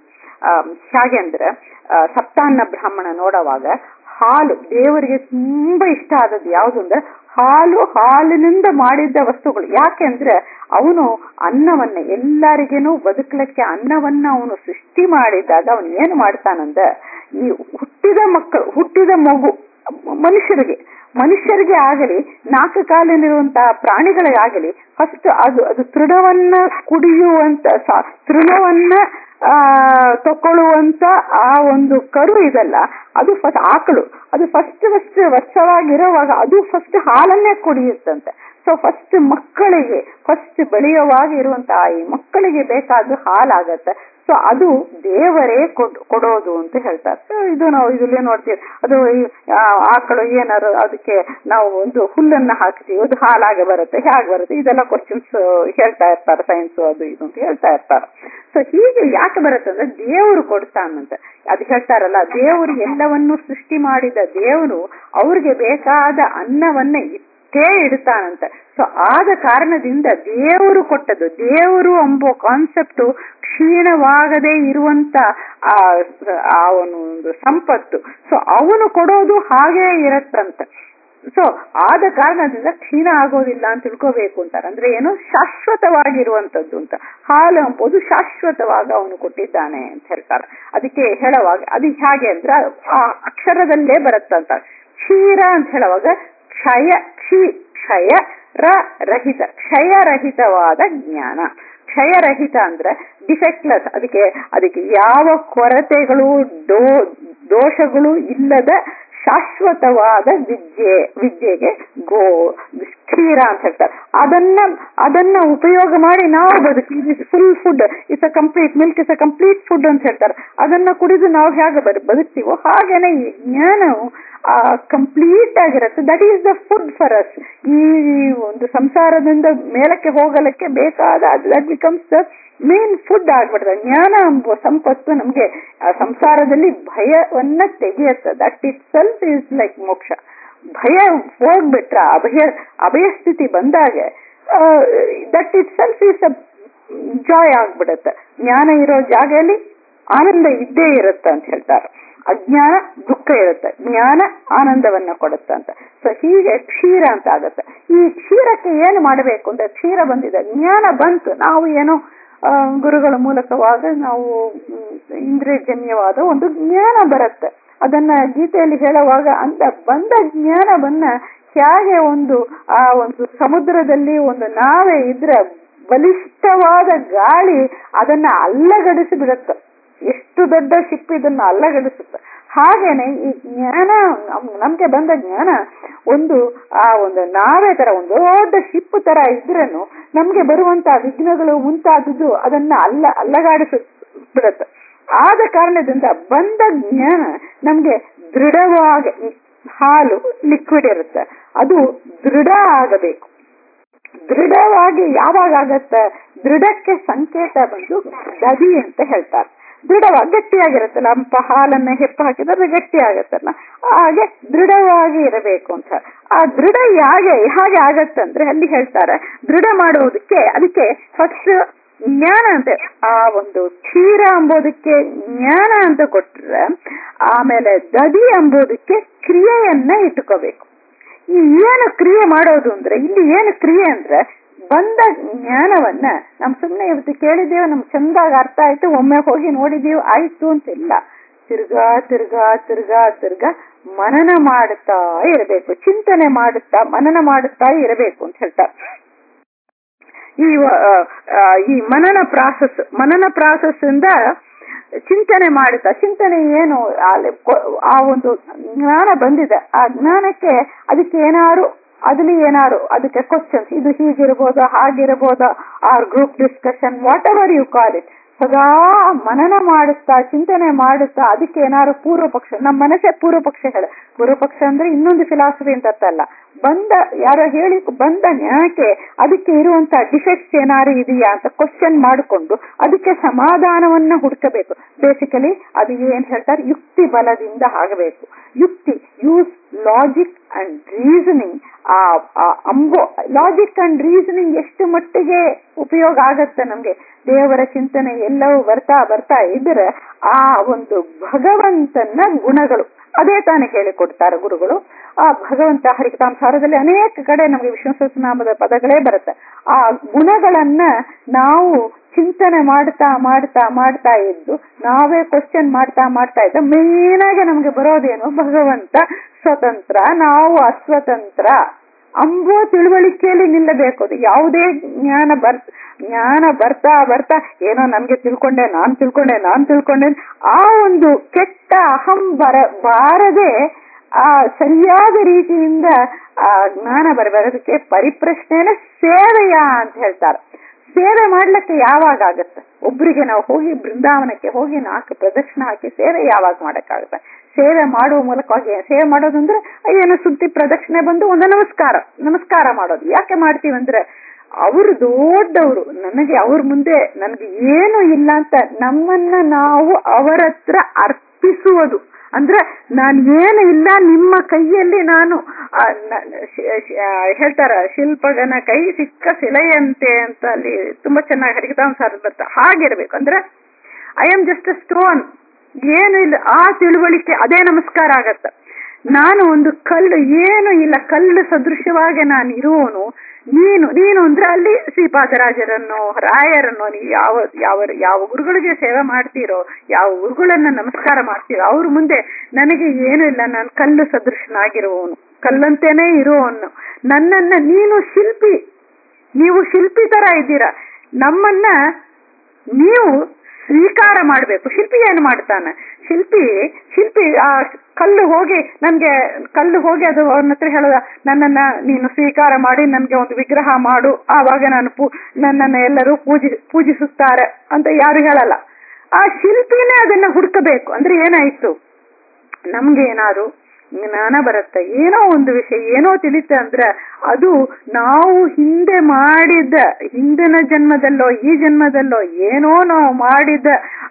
ಹೇಗೆ ಅಂದ್ರೆ ಸಪ್ತಾನ್ನ ಬ್ರಾಹ್ಮಣ ನೋಡುವಾಗ ಹಾಲು ದೇವರಿಗೆ ತುಂಬಾ ಇಷ್ಟ ಆದದ್ದು ಯಾವುದು ಅಂದ್ರೆ ಹಾಲು ಹಾಲಿನಿಂದ ಮಾಡಿದ್ದ ವಸ್ತುಗಳು ಯಾಕೆಂದ್ರೆ ಅವನು ಅನ್ನವನ್ನ ಎಲ್ಲರಿಗೇನು ಬದುಕಲಿಕ್ಕೆ ಅನ್ನವನ್ನ ಅವನು ಸೃಷ್ಟಿ ಮಾಡಿದಾಗ ಅವನು ಏನು ಮಾಡ್ತಾನಂದ್ರೆ ಈ ಹುಟ್ಟಿದ ಮಕ್ಕಳು ಹುಟ್ಟಿದ ಮಗು ಮನುಷ್ಯರಿಗೆ ಮನುಷ್ಯರಿಗೆ ಆಗಲಿ ನಾಲ್ಕು ಕಾಲಿನಿರುವಂತಹ ಪ್ರಾಣಿಗಳಿಗಾಗಲಿ ಫಸ್ಟ್ ಅದು ಅದು ತೃಣವನ್ನ ಕುಡಿಯುವಂತ ತೃಣವನ್ನ ಆ ತಕೊಳ್ಳುವಂತ ಆ ಒಂದು ಕರು ಇದಲ್ಲ ಅದು ಫಸ್ಟ್ ಆಕಳು ಅದು ಫಸ್ಟ್ ಫಸ್ಟ್ ವರ್ಷವಾಗಿರುವಾಗ ಅದು ಫಸ್ಟ್ ಹಾಲನ್ನೇ ಕುಡಿಯುತ್ತಂತೆ ಸೊ ಫಸ್ಟ್ ಮಕ್ಕಳಿಗೆ ಫಸ್ಟ್ ಬೆಳೆಯುವಾಗ ಇರುವಂತಹ ಈ ಮಕ್ಕಳಿಗೆ ಬೇಕಾದ ಹಾಲಾಗತ್ತೆ ಸೊ ಅದು ದೇವರೇ ಕೊಡೋದು ಅಂತ ಹೇಳ್ತಾರೆ ಸೊ ಇದು ನಾವು ಇದರಲ್ಲಿ ನೋಡ್ತೀವಿ ಅದು ಆಕಳು ಏನಾರು ಅದಕ್ಕೆ ನಾವು ಒಂದು ಹುಲ್ಲನ್ನ ಹಾಕ್ತೀವಿ ಅದು ಹಾಲಾಗೆ ಬರುತ್ತೆ ಹೇಗೆ ಬರುತ್ತೆ ಇದೆಲ್ಲ ಕ್ವಶನ್ಸ್ ಹೇಳ್ತಾ ಇರ್ತಾರೆ ಸೈನ್ಸ್ ಅದು ಇದು ಅಂತ ಹೇಳ್ತಾ ಇರ್ತಾರೆ ಸೊ ಹೀಗೆ ಯಾಕೆ ಬರುತ್ತೆ ಅಂದ್ರೆ ದೇವರು ಕೊಡ್ತಾನಂತೆ ಅದು ಹೇಳ್ತಾರಲ್ಲ ದೇವರು ಎಲ್ಲವನ್ನೂ ಸೃಷ್ಟಿ ಮಾಡಿದ ದೇವರು ಅವ್ರಿಗೆ ಬೇಕಾದ ಅನ್ನವನ್ನ ಇಟ್ಟೇ ಇಡ್ತಾನಂತ ಸೊ ಆದ ಕಾರಣದಿಂದ ದೇವರು ಕೊಟ್ಟದ್ದು ದೇವರು ಎಂಬೋ ಕಾನ್ಸೆಪ್ಟ್ ಕ್ಷೀಣವಾಗದೇ ಇರುವಂತ ಆ ಆ ಒಂದು ಸಂಪತ್ತು ಸೊ ಅವನು ಕೊಡೋದು ಹಾಗೇ ಇರತ್ತಂತ ಸೊ ಆದ ಕಾರಣದಿಂದ ಕ್ಷೀಣ ಆಗೋದಿಲ್ಲ ಅಂತ ತಿಳ್ಕೋಬೇಕು ಅಂತಾರೆ ಅಂದ್ರೆ ಏನು ಶಾಶ್ವತವಾಗಿರುವಂತದ್ದು ಅಂತ ಹಾಲು ಎಂಬುದು ಶಾಶ್ವತವಾಗಿ ಅವನು ಕೊಟ್ಟಿದ್ದಾನೆ ಅಂತ ಹೇಳ್ತಾರೆ ಅದಕ್ಕೆ ಹೇಳುವಾಗ ಅದು ಹೇಗೆ ಅಂದ್ರೆ ಆ ಅಕ್ಷರದಲ್ಲೇ ಬರುತ್ತಂತ ಕ್ಷೀರ ಅಂತ ಹೇಳುವಾಗ ಕ್ಷಯ ಕ್ಷಿ ಕ್ಷಯ ರ ರಹಿತ ಕ್ಷಯರಹಿತವಾದ ಜ್ಞಾನ ಕ್ಷಯರಹಿತ ಅಂದ್ರೆ ಡಿಫೆಕ್ಟ್ಲೆಸ್ ಅದಕ್ಕೆ ಅದಕ್ಕೆ ಯಾವ ಕೊರತೆಗಳು ಡೋ ದೋಷಗಳು ಇಲ್ಲದ ಶಾಶ್ವತವಾದ ವಿದ್ಯೆ ವಿದ್ಯೆಗೆ ಗೋ ಕ್ಷೀರ ಅಂತ ಹೇಳ್ತಾರೆ ಅದನ್ನ ಅದನ್ನ ಉಪಯೋಗ ಮಾಡಿ ನಾವು ಬದುಕಿ full food it's a complete milk is a complete food ಅಂತ ಹೇಳ್ತಾರೆ ಅದನ್ನ ಕುಡಿದು ನಾವು ಹೇಗೆ ಬದುಕ್ತೀವೋ ಹಾಗೇನೆ ಈ ಜ್ಞಾನವು ಕಂಪ್ಲೀಟ್ ಆಗಿರುತ್ತೆ that is the food for us ಈ ಒಂದು ಸಂಸಾರದಿಂದ ಮೇಲಕ್ಕೆ ಹೋಗಲಿಕ್ಕೆ ಬೇಕಾದ that becomes the main food ಆಗ್ಬಿಡ್ತದೆ ಜ್ಞಾನ ಎಂಬ ಸಂಪತ್ತು ನಮ್ಗೆ ಸಂಸಾರದಲ್ಲಿ ಭಯವನ್ನ ತೆಗೆಯುತ್ತೆ that itself is like ಮೋಕ್ಷ ಭಯ ಹೋಗ್ಬಿಟ್ರ ಅಭಯ ಅಭಯ ಸ್ಥಿತಿ ಬಂದಾಗ that itself is a joy ಆಗ್ಬಿಡತ್ತೆ ಜ್ಞಾನ ಇರೋ ಜಾಗದಲ್ಲಿ ಆನಂದ ಇದ್ದೇ ಇರುತ್ತೆ ಅಂತ ಹೇಳ್ತಾರೆ ಅಜ್ಞಾನ ದುಃಖ ಇರುತ್ತೆ ಜ್ಞಾನ ಆನಂದವನ್ನ ಕೊಡುತ್ತಂತ ಸೊ ಹೀಗೆ ಕ್ಷೀರ ಅಂತ ಆಗುತ್ತೆ ಈ ಕ್ಷೀರಕ್ಕೆ ಏನು ಮಾಡಬೇಕು ಅಂದ್ರೆ ಕ್ಷೀರ ಬಂದಿದೆ ಜ್ಞಾನ ಬಂತು ನಾವು ಏನೋ ಆ, ಗುರುಗಳ ಮೂಲಕವಾಗ ನಾವು ಮ್, ಇಂದ್ರಿಯಜನ್ಯವಾದ ಒಂದು ಜ್ಞಾನ ಬರುತ್ತೆ ಅದನ್ನ ಗೀತೆಯಲ್ಲಿ ಹೇಳುವಾಗ ಅಂತ ಬಂದ ಜ್ಞಾನವನ್ನ ಹೇಗೆ ಒಂದು ಆ ಒಂದು ಸಮುದ್ರದಲ್ಲಿ ಒಂದು ನಾವೆ ಇದ್ರೆ ಬಲಿಷ್ಠವಾದ ಗಾಳಿ ಅದನ್ನ ಅಲ್ಲಗಡಿಸಿ ಬಿಡುತ್ತೆ ಎಷ್ಟು ದೊಡ್ಡ ಶಿಪ್ ಇದನ್ನ ಅಲ್ಲಗಡಿಸುತ್ತೆ ಹಾಗೇನೆ ಈ ಜ್ಞಾನ ನಮ್- ನಮ್ಗೆ ಬಂದ ಜ್ಞಾನ ಒಂದು ಆ ಒಂದು ನಾವೇ ತರ ಒಂದು ದೊಡ್ಡ ಶಿಪ್ ತರ ಇದ್ರೇನು ನಮ್ಗೆ ಬರುವಂತ ವಿಘ್ನಗಳು ಮುಂತಾದದ್ದು ಅದನ್ನ ಅಲ್ಲ ಅಲ್ಲಗಾಡಿಸ ಬಿಡುತ್ತೆ ಆದ ಕಾರಣದಿಂದ ಬಂದ ಜ್ಞಾನ ನಮ್ಗೆ ದೃಢವಾಗಿ ಹಾಲು ಲಿಕ್ವಿಡ್ ಇರುತ್ತೆ ಅದು ದೃಢ ಆಗಬೇಕು ದೃಢವಾಗಿ ಯಾವಾಗ ಆಗತ್ತೆ ದೃಢಕ್ಕೆ ಸಂಕೇತ ಬಂದು ದದಿ ಅಂತ ಹೇಳ್ತಾರೆ ದೃಢವಾಗಿ ಗಟ್ಟಿಯಾಗಿರುತ್ತಲ್ಲ ಅಂಪ ಹಾಲನ್ನ ಹೆಪ್ಪು ಹಾಕಿದ್ರೆ ಅದು ಗಟ್ಟಿ ಆಗತ್ತಲ್ಲ ಹಾಗೆ ದೃಢವಾಗಿ ಇರಬೇಕು ಅಂತ ಆ ದೃಢ ಹೇಗೆ ಹೇಗೆ ಆಗತ್ತಂದ್ರೆ ಅಲ್ಲಿ ಹೇಳ್ತಾರೆ ದೃಢ ಮಾಡುವುದಕ್ಕೆ ಅದಕ್ಕೆ ಫಸ್ಟ್ ಜ್ಞಾನ ಅಂತ ಆ ಒಂದು ಕ್ಷೀರ ಅಂಬೋದಕ್ಕೆ ಜ್ಞಾನ ಅಂತ ಕೊಟ್ರೆ ಆಮೇಲೆ ದದಿ ಅಂಬೋದಕ್ಕೆ ಕ್ರಿಯೆಯನ್ನ ಇಟ್ಕೋಬೇಕು ಈ ಏನು ಕ್ರಿಯೆ ಮಾಡೋದು ಅಂದ್ರೆ ಇಲ್ಲಿ ಏನು ಕ್ರಿಯೆ ಅಂದ್ರೆ ಬಂದ ಜ್ಞಾನವನ್ನ ನಮ್ ಸುಮ್ನೆ ಇವತ್ತು ಕೇಳಿದ್ದೇವೆ ನಮ್ ಚಂದಾಗ ಅರ್ಥ ಆಯ್ತು ಒಮ್ಮೆ ಹೋಗಿ ನೋಡಿದೀವಿ ಆಯ್ತು ಅಂತಿಲ್ಲ ತಿರ್ಗಾ ತಿರ್ಗಾ ತಿರ್ಗಾ ತಿರ್ಗಾ ಮನನ ಮಾಡುತ್ತಾ ಇರಬೇಕು ಚಿಂತನೆ ಮಾಡುತ್ತಾ ಮನನ ಮಾಡುತ್ತಾ ಇರಬೇಕು ಅಂತ ಹೇಳ್ತಾರೆ ಈ ವ- ಆ, ಆ, ಈ ಮನನ ಪ್ರಾಸೆಸ್ ಮನನ ಪ್ರಾಸೆಸ್ ಇಂದ ಚಿಂತನೆ ಮಾಡುತ್ತಾ ಚಿಂತನೆ ಏನು ಅಲ್ಲಿ ಕೊ- ಆ ಒಂದು ಜ್ಞಾನ ಬಂದಿದೆ ಆ ಜ್ಞಾನಕ್ಕೆ ಅದಕ್ಕೆ ಏನಾರು ಅದ್ರಲ್ಲಿ ಏನಾರು ಅದಕ್ಕೆ ಕ್ವಶನ್ಸ್ ಇದು ಹೀಗಿರ್ಬೋದಾ ಹಾಗಿರ್ಬೋದಾ or group discussion whatever you call it ಸದಾ ಮನನ ಮಾಡುತ್ತಾ ಚಿಂತನೆ ಮಾಡುತ್ತಾ ಅದಕ್ಕೆ ಏನಾದ್ರು ಪೂರ್ವ ಪಕ್ಷ ನಮ್ಮ ಮನಸ್ಸೇ ಪೂರ್ವ ಪಕ್ಷ ಹೇಳ ಪೂರ್ವ ಪಕ್ಷ ಅಂದ್ರೆ ಇನ್ನೊಂದು ಫಿಲಾಸಫಿ ಅಂತ ಅರ್ಥಲ್ಲ ಬಂದ ಯಾರೋ ಹೇಳಿ ಬಂದ ಜ್ಞಾನಕ್ಕೆ ಅದಕ್ಕೆ ಇರುವಂತ ಡಿಫೆಕ್ಟ್ಸ್ ಏನಾರು ಇದೆಯಾ ಅಂತ ಕ್ವಶನ್ ಮಾಡಿಕೊಂಡು ಅದಕ್ಕೆ ಸಮಾಧಾನವನ್ನ ಹುಡುಕಬೇಕು ಬೇಸಿಕಲಿ ಅದು ಏನ್ ಹೇಳ್ತಾರೆ ಯುಕ್ತಿ ಬಲದಿಂದ ಆಗಬೇಕು ಯುಕ್ತಿ ಯೂಸ್ ಲಾಜಿಕ್ ಅಂಡ್ ರೀಸನಿಂಗ್ ಆ ಆ ಅಂಬೋ ಲಾಜಿಕ್ ಅಂಡ್ ರೀಸನಿಂಗ್ ಎಷ್ಟು ಮಟ್ಟಿಗೆ ಉಪಯೋಗ ಆಗತ್ತೆ ನಮ್ಗೆ ದೇವರ ಚಿಂತನೆ ಎಲ್ಲವೂ ಬರ್ತಾ ಬರ್ತಾ ಇದ್ರೆ ಆ ಒಂದು ಭಗವಂತನ ಗುಣಗಳು ಅದೇ ತಾನೇ ಹೇಳಿಕೊಡ್ತಾರೆ ಗುರುಗಳು ಆ ಭಗವಂತ ಹರಿಕತಾಂಸಾರದಲ್ಲಿ ಅನೇಕ ಕಡೆ ನಮಗೆ ವಿಷ್ಣು ಸಹಸ್ರನಾಮದ ಪದಗಳೇ ಬರುತ್ತೆ ಆ ಗುಣಗಳನ್ನ ನಾವು ಚಿಂತನೆ ಮಾಡ್ತಾ ಮಾಡ್ತಾ ಮಾಡ್ತಾ ಇದ್ದು ನಾವೇ ಕ್ವಶನ್ ಮಾಡ್ತಾ ಮಾಡ್ತಾ ಇದ್ದ ಮೇನ್ ಆಗಿ ನಮ್ಗೆ ಬರೋದೇನು ಭಗವಂತ ಸ್ವತಂತ್ರ ನಾವು ಅಸ್ವತಂತ್ರ ಅಂಬೋ ತಿಳುವಳಿಕೆಯಲ್ಲಿ ನಿಲ್ಲಬೇಕು ಅದು ಯಾವುದೇ ಜ್ಞಾನ ಬರ್ ಜ್ಞಾನ ಬರ್ತಾ ಬರ್ತಾ ಏನೋ ನಮ್ಗೆ ತಿಳ್ಕೊಂಡೆ ನಾನ್ ತಿಳ್ಕೊಂಡೆ ನಾನ್ ತಿಳ್ಕೊಂಡೆ ಆ ಒಂದು ಕೆಟ್ಟ ಅಹಂ ಬರ ಬಾರದೆ ಆ ಸರಿಯಾದ ರೀತಿಯಿಂದ ಆ ಜ್ಞಾನ ಬರಬರೋದಕ್ಕೆ ಪರಿಪ್ರಶ್ನೆನ ಸೇವೆಯ ಅಂತ ಹೇಳ್ತಾರೆ ಸೇವೆ ಮಾಡ್ಲಿಕ್ಕೆ ಯಾವಾಗ ಆಗತ್ತೆ ಒಬ್ರಿಗೆ ನಾವು ಹೋಗಿ ಬೃಂದಾವನಕ್ಕೆ ಹೋಗಿ ನಾಲ್ಕು ಪ್ರದಕ್ಷಿಣೆ ಹಾಕಿ ಸೇವೆ ಯಾವಾಗ ಮಾಡಕ್ಕಾಗತ್ತೆ ಸೇವೆ ಮಾಡುವ ಮೂಲಕವಾಗಿ ಸೇವೆ ಮಾಡೋದು ಅಂದ್ರೆ ಏನು ಸುದ್ದಿ ಪ್ರದಕ್ಷಿಣೆ ಬಂದು ಒಂದು ನಮಸ್ಕಾರ ನಮಸ್ಕಾರ ಮಾಡೋದು ಯಾಕೆ ಮಾಡ್ತೀವಿ ಅಂದ್ರೆ ಅವರು ದೊಡ್ಡವರು ನನಗೆ ಅವ್ರ ಮುಂದೆ ನನಗೆ ಏನು ಇಲ್ಲ ಅಂತ ನಮ್ಮನ್ನ ನಾವು ಅವರ ಹತ್ರ ಅರ್ಪಿಸುವುದು ಅಂದ್ರೆ ನಾನು ಏನು ಇಲ್ಲ ನಿಮ್ಮ ಕೈಯಲ್ಲಿ ನಾನು ಆ, ನ- ಶಿ- ಶಿ- ಆ, ಹೇಳ್ತಾರ ಶಿಲ್ಪಗನ ಕೈ ಸಿಕ್ಕ ಶಿಲೆಯಂತೆ ಅಂತ ಅಲ್ಲಿ ತುಂಬಾ ಚೆನ್ನಾಗಿ ಹರಿಕತಾಂಸಾರ ಬರ್ತಾ ಹಾಗಿರ್ಬೇಕು ಅಂದ್ರೆ I am just a stone ಏನು ಇಲ್ಲ ಆ ತಿಳುವಳಿಕೆ ಅದೇ ನಮಸ್ಕಾರ ಆಗತ್ತ ನಾನು ಒಂದು ಕಲ್ಲು ಏನು ಇಲ್ಲ ಕಲ್ಲು ಸದೃಶವಾಗಿ ನಾನು ಇರುವವನು ನೀನು ನೀನು ಅಂದ್ರೆ ಅಲ್ಲಿ ಶ್ರೀಪಾದರಾಜರನ್ನು ರಾಯರನ್ನು ನೀವು ಯಾವ ಯಾವ ಯಾವ ಗುರುಗಳಿಗೆ ಸೇವೆ ಮಾಡ್ತೀರೋ ಯಾವ ಗುರುಗಳನ್ನ ನಮಸ್ಕಾರ ಮಾಡ್ತೀರೋ ಅವ್ರ ಮುಂದೆ ನನಗೆ ಏನು ಇಲ್ಲ ನಾನು ಕಲ್ಲು ಸದೃಶನಾಗಿರುವವನು ಕಲ್ಲಂತೆನೇ ಇರುವವನು ನನ್ನನ್ನ ನೀನು ಶಿಲ್ಪಿ ನೀವು ಶಿಲ್ಪಿ ತರ ಇದ್ದೀರಾ ನಮ್ಮನ್ನ ನೀವು ಸ್ವೀಕಾರ ಮಾಡಬೇಕು ಶಿಲ್ಪಿ ಏನು ಮಾಡ್ತಾನೆ ಶಿಲ್ಪಿ ಶಿಲ್ಪಿ ಆ ಕಲ್ಲು ಹೋಗಿ ನನ್ಗೆ ಕಲ್ಲು ಹೋಗಿ ಅದು ಅವನ ಹತ್ರ ಹೇಳೋದ ನನ್ನನ್ನ ನೀನು ಸ್ವೀಕಾರ ಮಾಡಿ ನನ್ಗೆ ಒಂದು ವಿಗ್ರಹ ಮಾಡು ಆವಾಗ ನಾನು ಪೂ ನನ್ನನ್ನ ಎಲ್ಲರೂ ಪೂಜಿ ಪೂಜಿಸುತ್ತಾರೆ ಅಂತ ಯಾರು ಹೇಳಲ್ಲ ಆ ಶಿಲ್ಪಿನೇ ಅದನ್ನ ಹುಡುಕಬೇಕು ಅಂದ್ರೆ ಏನಾಯ್ತು ನಮ್ಗೆ ಏನಾದ್ರು ಜ್ಞಾನ ಬರುತ್ತೆ ಏನೋ ಒಂದು ವಿಷಯ ಏನೋ ತಿಳಿತ ಅಂದ್ರೆ ಅದು ನಾವು ಹಿಂದೆ ಮಾಡಿದ ಹಿಂದಿನ ಜನ್ಮದಲ್ಲೋ ಈ ಜನ್ಮದಲ್ಲೋ ಏನೋ ನಾವು ಮಾಡಿದ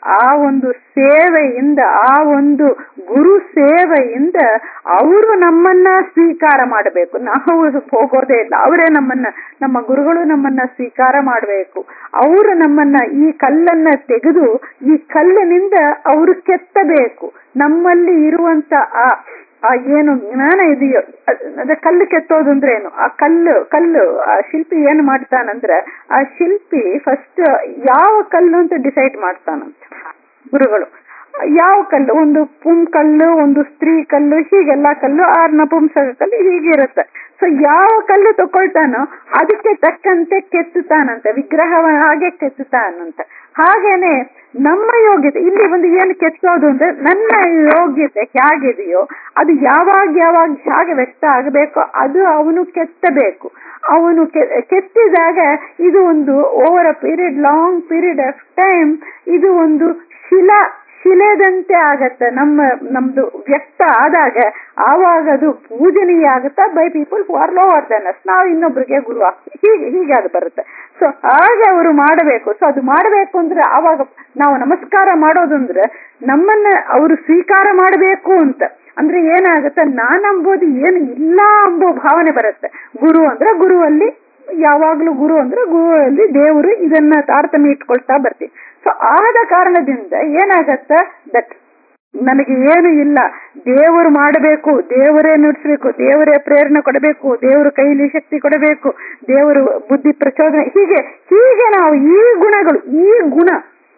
ಆ ಒಂದು ಸೇವೆಯಿಂದ ಆ ಒಂದು ಗುರು ಸೇವೆಯಿಂದ ಅವರು ನಮ್ಮನ್ನ ಸ್ವೀಕಾರ ಮಾಡಬೇಕು ನಾವು ಹೋಗೋದೇ ಇಲ್ಲ ಅವರೇ ನಮ್ಮನ್ನ ನಮ್ಮ ಗುರುಗಳು ನಮ್ಮನ್ನ ಸ್ವೀಕಾರ ಮಾಡಬೇಕು ಅವರು ನಮ್ಮನ್ನ ಈ ಕಲ್ಲನ್ನ ತೆಗೆದು ಈ ಕಲ್ಲಿನಿಂದ ಅವರು ಕೆತ್ತಬೇಕು ನಮ್ಮಲ್ಲಿ ಇರುವಂತ ಆ ಆ ಏನು ಜ್ಞಾನ ಇದೆಯೋ ಅದ ಕಲ್ಲು ಕೆತ್ತೋದು ಅಂದ್ರೆ ಏನು ಆ ಕಲ್ಲು ಕಲ್ಲು ಆ ಶಿಲ್ಪಿ ಏನ್ ಮಾಡ್ತಾನಂದ್ರೆ ಆ ಶಿಲ್ಪಿ ಫಸ್ಟ್ ಯಾವ ಕಲ್ಲು ಅಂತ ಡಿಸೈಡ್ ಮಾಡ್ತಾನಂತ ಗುರುಗಳು ಯಾವ ಕಲ್ಲು ಒಂದು ಪುಂ ಕಲ್ಲು ಒಂದು ಸ್ತ್ರೀ ಕಲ್ಲು ಹೀಗೆಲ್ಲ ಕಲ್ಲು ಆ ನಪುಂಸಕ ಕಲ್ಲು ಹೀಗಿರುತ್ತೆ ಸೊ ಯಾವ ಕಲ್ಲು ತಕೊಳ್ತಾನೋ ಅದಕ್ಕೆ ತಕ್ಕಂತೆ ಕೆತ್ತುತ್ತಾನಂತೆ ವಿಗ್ರಹವ ಹಾಗೆ ಕೆತ್ತುತ್ತಾನಂತೆ ಹಾಗೇನೆ ನಮ್ಮ ಯೋಗ್ಯತೆ ಇಲ್ಲಿ ಒಂದು ಏನು ಕೆತ್ತೋದು ಅಂದ್ರೆ ನನ್ನ ಯೋಗ್ಯತೆ ಹೇಗಿದೆಯೋ ಅದು ಯಾವಾಗ ಯಾವಾಗ ಹೇಗೆ ವ್ಯಕ್ತ ಆಗಬೇಕೋ ಅದು ಅವನು ಕೆತ್ತಬೇಕು ಅವನು ಕೆತ್ತಿದಾಗ ಇದು ಒಂದು over a period long period of time ಇದು ಒಂದು ಶಿಲಾ ಶಿಲೆದಂತೆ ಆಗತ್ತೆ ನಮ್ಮ ನಮ್ದು ವ್ಯಕ್ತ ಆದಾಗ ಆವಾಗ ಅದು ಪೂಜನೀಯ ಆಗುತ್ತಾ by people who are lower than us ನಾವು ಇನ್ನೊಬ್ರಿಗೆ ಗುರು ಆಗ್ತೀವಿ ಹೀಗೆ ಹೀಗೆ ಅದು ಬರುತ್ತೆ ಸೊ ಹಾಗೆ ಅವರು ಮಾಡಬೇಕು ಸೊ ಅದು ಮಾಡಬೇಕು ಅಂದ್ರೆ ಆವಾಗ ನಾವು ನಮಸ್ಕಾರ ಮಾಡೋದಂದ್ರೆ ನಮ್ಮನ್ನ ಅವರು ಸ್ವೀಕಾರ ಮಾಡಬೇಕು ಅಂತ ಅಂದ್ರೆ ಏನಾಗುತ್ತೆ ನಾನಂಬೋದು ಏನು ಇಲ್ಲ ಅಂಬೋ ಭಾವನೆ ಬರುತ್ತೆ ಗುರು ಅಂದ್ರೆ ಗುರುವಲ್ಲಿ ಯಾವಾಗ್ಲೂ ಗುರು ಅಂದ್ರೆ ಗುರುವಲ್ಲಿ ದೇವರು ಇದನ್ನ ತಾರತಮ್ಯ ಇಟ್ಕೊಳ್ತಾ ಬರ್ತೀವಿ ಸೊ ಆದ ಕಾರಣದಿಂದ ಏನಾಗತ್ತ ದಟ್ ನನಗೆ ಏನು ಇಲ್ಲ ದೇವರು ಮಾಡಬೇಕು ದೇವರೇ ನುಡಿಸ್ಬೇಕು ದೇವರೇ ಪ್ರೇರಣೆ ಕೊಡಬೇಕು ದೇವರು ಕೈಲಿ ಶಕ್ತಿ ಕೊಡಬೇಕು ದೇವರು ಬುದ್ಧಿ ಪ್ರಚೋದನೆ ಹೀಗೆ ಹೀಗೆ ನಾವು ಈ ಗುಣಗಳು ಈ ಗುಣ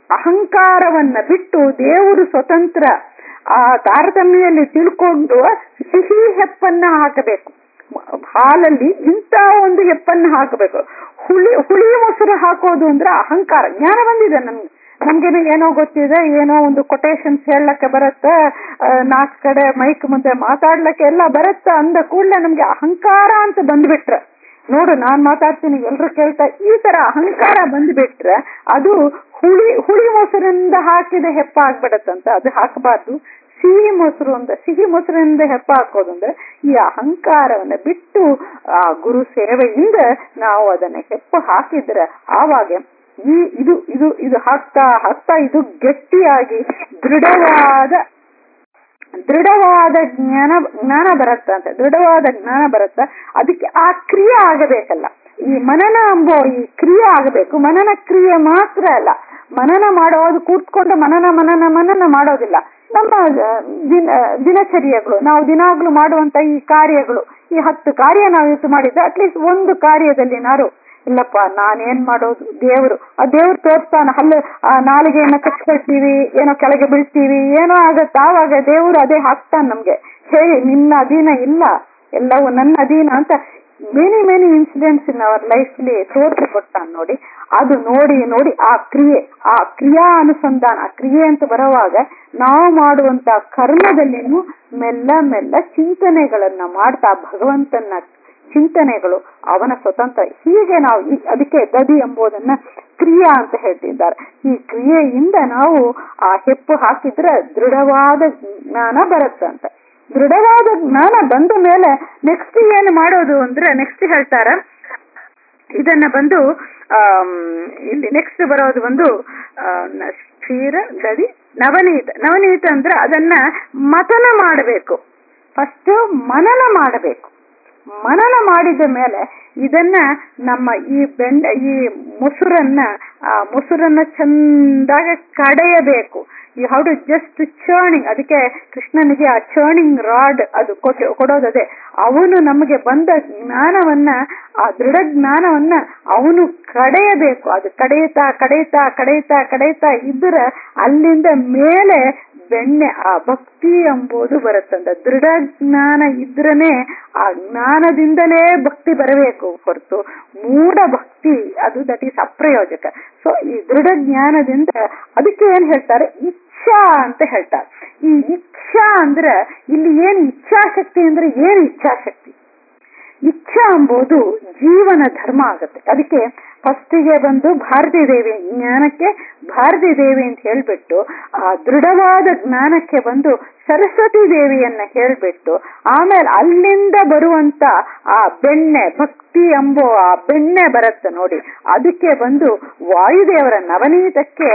ಅಹಂಕಾರವನ್ನ ಬಿಟ್ಟು ದೇವರು ಸ್ವತಂತ್ರ ಆ ತಾರತಮ್ಯಲ್ಲಿ ತಿಳ್ಕೊಂಡು ಸಿಹಿ ಹೆಪ್ಪನ್ನ ಹಾಕಬೇಕು ಹಾಲಲ್ಲಿ ಇಂಥ ಒಂದು ಹೆಪ್ಪನ್ನ ಹಾಕಬೇಕು ಹುಳಿ ಹುಳಿ ಮೊಸರು ಹಾಕೋದು ಅಂದ್ರೆ ಅಹಂಕಾರ ಜ್ಞಾನ ಬಂದಿದೆ ನನ್ಗೆ ನಮ್ಗೇನು ಏನೋ ಗೊತ್ತಿದೆ ಏನೋ ಒಂದು ಕೊಟೇಶನ್ಸ್ ಹೇಳಕ್ಕೆ ಬರುತ್ತೆ ನಾಲ್ಕು ಕಡೆ ಮೈಕ್ ಮುಂದೆ ಮಾತಾಡ್ಲಿಕ್ಕೆ ಎಲ್ಲ ಬರುತ್ತೆ ಅಂದ ಕೂಡಲೇ ನಮ್ಗೆ ಅಹಂಕಾರ ಅಂತ ಬಂದ್ಬಿಟ್ರೆ ನೋಡು ನಾನ್ ಮಾತಾಡ್ತೀನಿ ಎಲ್ರು ಕೇಳ್ತಾ ಈ ತರ ಅಹಂಕಾರ ಬಂದ್ಬಿಟ್ರೆ ಅದು ಹುಳಿ ಹುಳಿ ಮೊಸರಿಂದ ಹಾಕಿದ ಹೆಪ್ಪ ಆಗ್ಬಿಡತ್ತಂತ ಅದು ಹಾಕಬಾರ್ದು ಸಿಹಿ ಮೊಸರು ಅಂತ ಸಿಹಿ ಮೊಸರಿನಿಂದ ಹೆಪ್ಪ ಹಾಕೋದು ಅಂದ್ರೆ ಈ ಅಹಂಕಾರವನ್ನ ಬಿಟ್ಟು ಆ ಗುರು ಸೇವೆಯಿಂದ ನಾವು ಅದನ್ನ ಹೆಪ್ಪು ಹಾಕಿದ್ರೆ ಆವಾಗ ಈ ಇದು ಇದು ಇದು ಹಾಕ್ತಾ ಹಾಕ್ತಾ ಇದು ಗಟ್ಟಿಯಾಗಿ ದೃಢವಾದ ದೃಢವಾದ ಜ್ಞಾನ ಜ್ಞಾನ ಬರುತ್ತಂತೆ ದೃಢವಾದ ಜ್ಞಾನ ಬರುತ್ತ ಅದಕ್ಕೆ ಆ ಕ್ರಿಯೆ ಆಗಬೇಕಲ್ಲ ಈ ಮನನ ಎಂಬೋ ಈ ಕ್ರಿಯೆ ಆಗಬೇಕು ಮನನ ಕ್ರಿಯೆ ಮಾತ್ರ ಅಲ್ಲ ಮನನ ಮಾಡೋದು ಕೂತ್ಕೊಂಡು ಮನನ ಮನನ ಮನನ ಮಾಡೋದಿಲ್ಲ ನಮ್ಮ ದಿನ ದಿನಚರ್ಯಗಳು ನಾವು ದಿನಾಗ್ಲೂ ಮಾಡುವಂತ ಈ ಕಾರ್ಯಗಳು ಈ ಹತ್ತು ಕಾರ್ಯ ನಾವು ಇವತ್ತು ಮಾಡಿದ್ರೆ ಅಟ್ಲೀಸ್ಟ್ ಒಂದು ಕಾರ್ಯದಲ್ಲಿ ನಾರು ಇಲ್ಲಪ್ಪ ನಾನೇನ್ ಮಾಡೋದು ದೇವರು ಆ ದೇವ್ರು ತೋರಿಸ್ತಾನ ಹಲ್ಲು ಆ ನಾಲಿಗೆಯನ್ನ ಕಚ್ಕೊಳ್ತೀವಿ ಏನೋ ಕೆಳಗೆ ಬೀಳ್ತೀವಿ ಏನೋ ಆಗತ್ತ ಆವಾಗ ದೇವ್ರು ಅದೇ ಹಾಕ್ತಾನ ನಮ್ಗೆ ಹೇಳಿ ನಿನ್ನ ಅಧೀನ ಇಲ್ಲ ಎಲ್ಲವೂ ನನ್ನ ಅಧೀನ ಅಂತ many many incidents in our ಲೈಫ್ಲಿ ತೋರಿಸ್ಕೊಡ್ತಾನೆ ನೋಡಿ ಅದು ನೋಡಿ ನೋಡಿ ಆ ಕ್ರಿಯೆ ಆ ಕ್ರಿಯಾ ಅನುಸಂಧಾನ ಆ ಕ್ರಿಯೆ ಅಂತ ಬರುವಾಗ ನಾವು ಮಾಡುವಂತ ಕರ್ಮದಲ್ಲಿನೂ ಮೆಲ್ಲ ಮೆಲ್ಲ ಚಿಂತನೆಗಳನ್ನ ಮಾಡ್ತಾ ಭಗವಂತನ ಚಿಂತನೆಗಳು ಅವನ ಸ್ವತಂತ್ರ ಹೀಗೆ ನಾವು ಅದಕ್ಕೆ ದದಿ ಎಂಬುದನ್ನ ಕ್ರಿಯಾ ಅಂತ ಹೇಳ್ತಿದ್ದಾರೆ ಈ ಕ್ರಿಯೆಯಿಂದ ನಾವು ಆ ಹೆಪ್ಪು ಹಾಕಿದ್ರೆ ದೃಢವಾದ ಜ್ಞಾನ ಬರುತ್ತಂತ ದೃಢವಾದ ಜ್ಞಾನ ಬಂದ ಮೇಲೆ ನೆಕ್ಸ್ಟ್ ಏನು ಮಾಡೋದು ಅಂದ್ರೆ ನೆಕ್ಸ್ಟ್ ಹೇಳ್ತಾರ ಇದನ್ನ ಬಂದು ಇಲ್ಲಿ ನೆಕ್ಸ್ಟ್ ಬರೋದು ಒಂದು ಸ್ಥಿರ ಗದಿ ನವನೀತ ನವನೀತ ಅಂದ್ರೆ ಅದನ್ನ ಮತನ ಮಾಡಬೇಕು ಫಸ್ಟ್ ಮನನ ಮಾಡಬೇಕು ಮನನ ಮಾಡಿದ ಮೇಲೆ ಇದನ್ನ ನಮ್ಮ ಈ ಬೆಂಡ ಈ ಮೊಸರನ್ನ ಆ ಮೊಸರನ್ನ ಚಂದಾಗ ಕಡೆಯಬೇಕು ಈ ಹೌ ಟು ಜಸ್ಟ್ ಚರ್ನಿಂಗ್ ಅದಕ್ಕೆ ಕೃಷ್ಣನಿಗೆ ಆ ಚರ್ನಿಂಗ್ ರಾಡ್ ಅದು ಕೊಟ್ಟು ಕೊಡೋದದೆ ಅವನು ನಮಗೆ ಬಂದ ಜ್ಞಾನವನ್ನ ಆ ದೃಢ ಜ್ಞಾನವನ್ನ ಅವನು ಕಡೆಯಬೇಕು ಅದು ಕಡೆಯುತ್ತಾ ಕಡೆಯುತ್ತಾ ಕಡೆಯುತ್ತಾ ಕಡೆಯುತ್ತಾ ಇದ್ರೆ ಅಲ್ಲಿಂದ ಮೇಲೆ ಬೆಣ್ಣೆ ಆ ಭಕ್ತಿ ಎಂಬುದು ಬರುತ್ತಂದ ದೃಢ ಜ್ಞಾನ ಇದ್ರನೆ ಆ ಜ್ಞಾನದಿಂದಲೇ ಭಕ್ತಿ ಬರಬೇಕು ಹೊರತು ಮೂಢ ಭಕ್ತಿ ಅದು ದಟ್ ಈಸ್ ಅಪ್ರಯೋಜಕ ಸೊ ಈ ದೃಢ ಜ್ಞಾನದಿಂದ ಅದಕ್ಕೆ ಏನ್ ಹೇಳ್ತಾರೆ ಇಚ್ಛಾ ಅಂತ ಹೇಳ್ತಾರೆ ಈ ಇಚ್ಛಾ ಅಂದ್ರೆ ಇಲ್ಲಿ ಏನ್ ಇಚ್ಛಾಶಕ್ತಿ ಅಂದ್ರೆ ಏನು ಇಚ್ಛಾಶಕ್ತಿ ಇಚ್ಛಾ ಎಂಬುದು ಜೀವನ ಧರ್ಮ ಆಗುತ್ತೆ ಅದಕ್ಕೆ ಫಸ್ಟಿಗೆ ಬಂದು ಭಾರತೀ ದೇವಿ ಜ್ಞಾನಕ್ಕೆ ಭಾರತೀ ದೇವಿ ಅಂತ ಹೇಳ್ಬಿಟ್ಟು ಆ ದೃಢವಾದ ಜ್ಞಾನಕ್ಕೆ ಬಂದು ಸರಸ್ವತಿ ದೇವಿಯನ್ನ ಹೇಳ್ಬಿಟ್ಟು ಆಮೇಲೆ ಅಲ್ಲಿಂದ ಬರುವಂತ ಆ ಬೆಣ್ಣೆ ಭಕ್ತಿ ಎಂಬೋ ಆ ಬೆಣ್ಣೆ ಬರುತ್ತೆ ನೋಡಿ ಅದಕ್ಕೆ ಬಂದು ವಾಯುದೇವರ ನವನೀತಕ್ಕೆ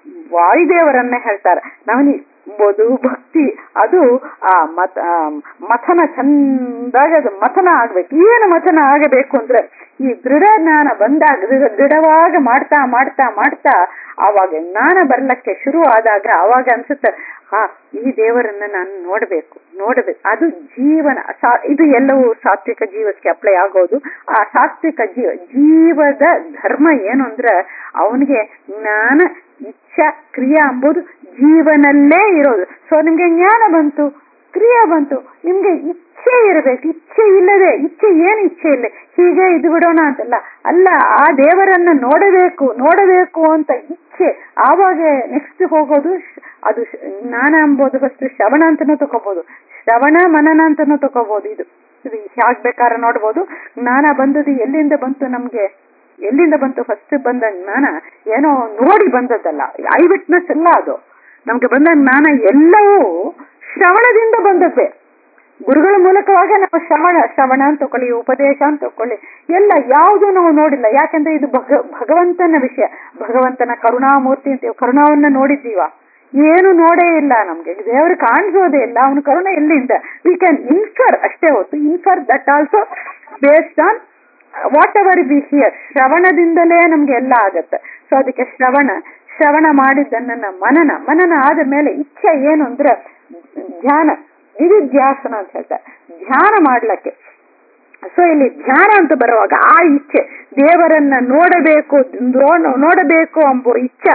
ವಾಯುದೇವರನ್ನ ಹೇಳ್ತಾರೆ ನವನಿ ಎಂಬುದು ಭಕ್ತಿ ಅದು ಆ ಮತ ಆ ಮಥನ ಚಂದಾಗಿ ಅದು ಮಥನ ಆಗ್ಬೇಕು ಏನು ಮಥನ ಆಗಬೇಕು ಅಂದ್ರೆ ಈ ದೃಢ ಜ್ಞಾನ ಬಂದಾಗ ದೃಢ- ದೃಢವಾಗಿ ಮಾಡ್ತಾ ಮಾಡ್ತಾ ಮಾಡ್ತಾ ಆವಾಗ ಜ್ಞಾನ ಬರ್ಲಕ್ಕೆ ಶುರು ಆದಾಗ ಆವಾಗ ಅನ್ಸುತ್ತೆ ಹಾ ಈ ದೇವರನ್ನ ನಾನು ನೋಡ್ಬೇಕು ನೋಡ್ಬೇಕು ಅದು ಜೀವನ ಸಾ- ಇದು ಎಲ್ಲವೂ ಸಾತ್ವಿಕ ಜೀವಕ್ಕೆ ಅಪ್ಲೈ ಆಗೋದು ಆ ಸಾತ್ವಿಕ ಜೀವ ಜೀವದ ಧರ್ಮ ಏನು ಅಂದ್ರೆ ಅವನಿಗೆ ಜ್ಞಾನ ಇಚ್ಛಾ ಕ್ರಿಯಾ ಎಂಬುದು ಜೀವನಲ್ಲೇ ಇರೋದು ಸೊ ನಿಮ್ಗೆ ಜ್ಞಾನ ಬಂತು ಕ್ರಿಯೆ ಬಂತು ನಿಮ್ಗೆ ಇಚ್ಛೆ ಇರಬೇಕು ಇಚ್ಛೆ ಇಲ್ಲದೆ ಇಚ್ಛೆ ಏನು ಇಚ್ಛೆ ಇಲ್ಲ ಹೀಗೆ ಇದು ಬಿಡೋಣ ಅಂತಲ್ಲ ಅಲ್ಲ ಆ ದೇವರನ್ನ ನೋಡಬೇಕು ನೋಡಬೇಕು ಅಂತ ಇಚ್ಛೆ ಆವಾಗ ನೆಕ್ಸ್ಟ್ ಹೋಗೋದು ಶ- ಅದು ಶ- ಜ್ಞಾನ ಎಂಬುದು ಫಸ್ಟ್ ಶ್ರವಣ ಅಂತಾನೂ ತಗೋಬಹುದು ಶ್ರವಣ ಮನನ ಅಂತಾನೂ ತಗೋಬಹುದು ಇದು ಇದು ಹ್ಯಾಗ್ ಬೇಕಾದ್ರೆ ನೋಡ್ಬೋದು ಜ್ಞಾನ ಬಂದದ್ದು ಎಲ್ಲಿಂದ ಬಂತು ನಮ್ಗೆ ಎಲ್ಲಿಂದ ಬಂತು ಫಸ್ಟ್ ಬಂದ ಜ್ಞಾನ ಏನೋ ನೋಡಿ ಬಂದದ್ದಲ್ಲ ಐ ವಿಟ್ನೆಸ್ ಎಲ್ಲ ಅದು ನಮ್ಗೆ ಬಂದ ಜ್ಞಾನ ಎಲ್ಲವೂ ಶ್ರವಣದಿಂದ ಬಂದದ್ದೇ ಗುರುಗಳ ಮೂಲಕವಾಗಿ ನಾವು ಶ್ರವಣ ಶ್ರವಣ ಅಂತ ತಕೊಳ್ಳಿ ಉಪದೇಶ ಅಂತ ತಕೊಳ್ಳಿ ಎಲ್ಲ ಯಾವುದು ನಾವು ನೋಡಿಲ್ಲ ಯಾಕಂದ್ರೆ ಇದು ಭಗ ಭಗವಂತನ ವಿಷಯ ಭಗವಂತನ ಕರುಣಾಮೂರ್ತಿ ಅಂತೀವಿ ಕರುಣಾವನ್ನ ನೋಡಿದ್ದೀವ ಏನು ನೋಡೇ ಇಲ್ಲ ನಮ್ಗೆ ದೇವರು ಕಾಣಿಸೋದೇ ಇಲ್ಲ ಅವನ ಕರುಣೆ ಎಲ್ಲಿಂದ ವಿ ಕ್ಯಾನ್ ಇನ್ಫರ್ ಅಷ್ಟೇ ಹೊತ್ತು infer that also based on whatever we hear ಶ್ರವಣದಿಂದಲೇ ನಮ್ಗೆ ಎಲ್ಲ ಆಗತ್ತೆ ಸೊ ಅದಕ್ಕೆ ಶ್ರವಣ ಶ್ರವಣ ಮಾಡಿದ್ದನ್ನ ಮನನ ಮನನ ಆದ ಮೇಲೆ ಇಚ್ಛೆ ಏನು ಅಂದ್ರೆ ಧ್ಯಾನ ನಿಧಿಧ್ಯಾಸನ ಅಂತ ಹೇಳ್ತಾರೆ ಧ್ಯಾನ ಮಾಡ್ಲಕ್ಕೆ ಸೊ ಇಲ್ಲಿ ಧ್ಯಾನ ಅಂತ ಬರುವಾಗ ಆ ಇಚ್ಛೆ ದೇವರನ್ನ ನೋಡಬೇಕು ನೋ- ನೋಡಬೇಕು ಎಂಬ ಇಚ್ಛೆ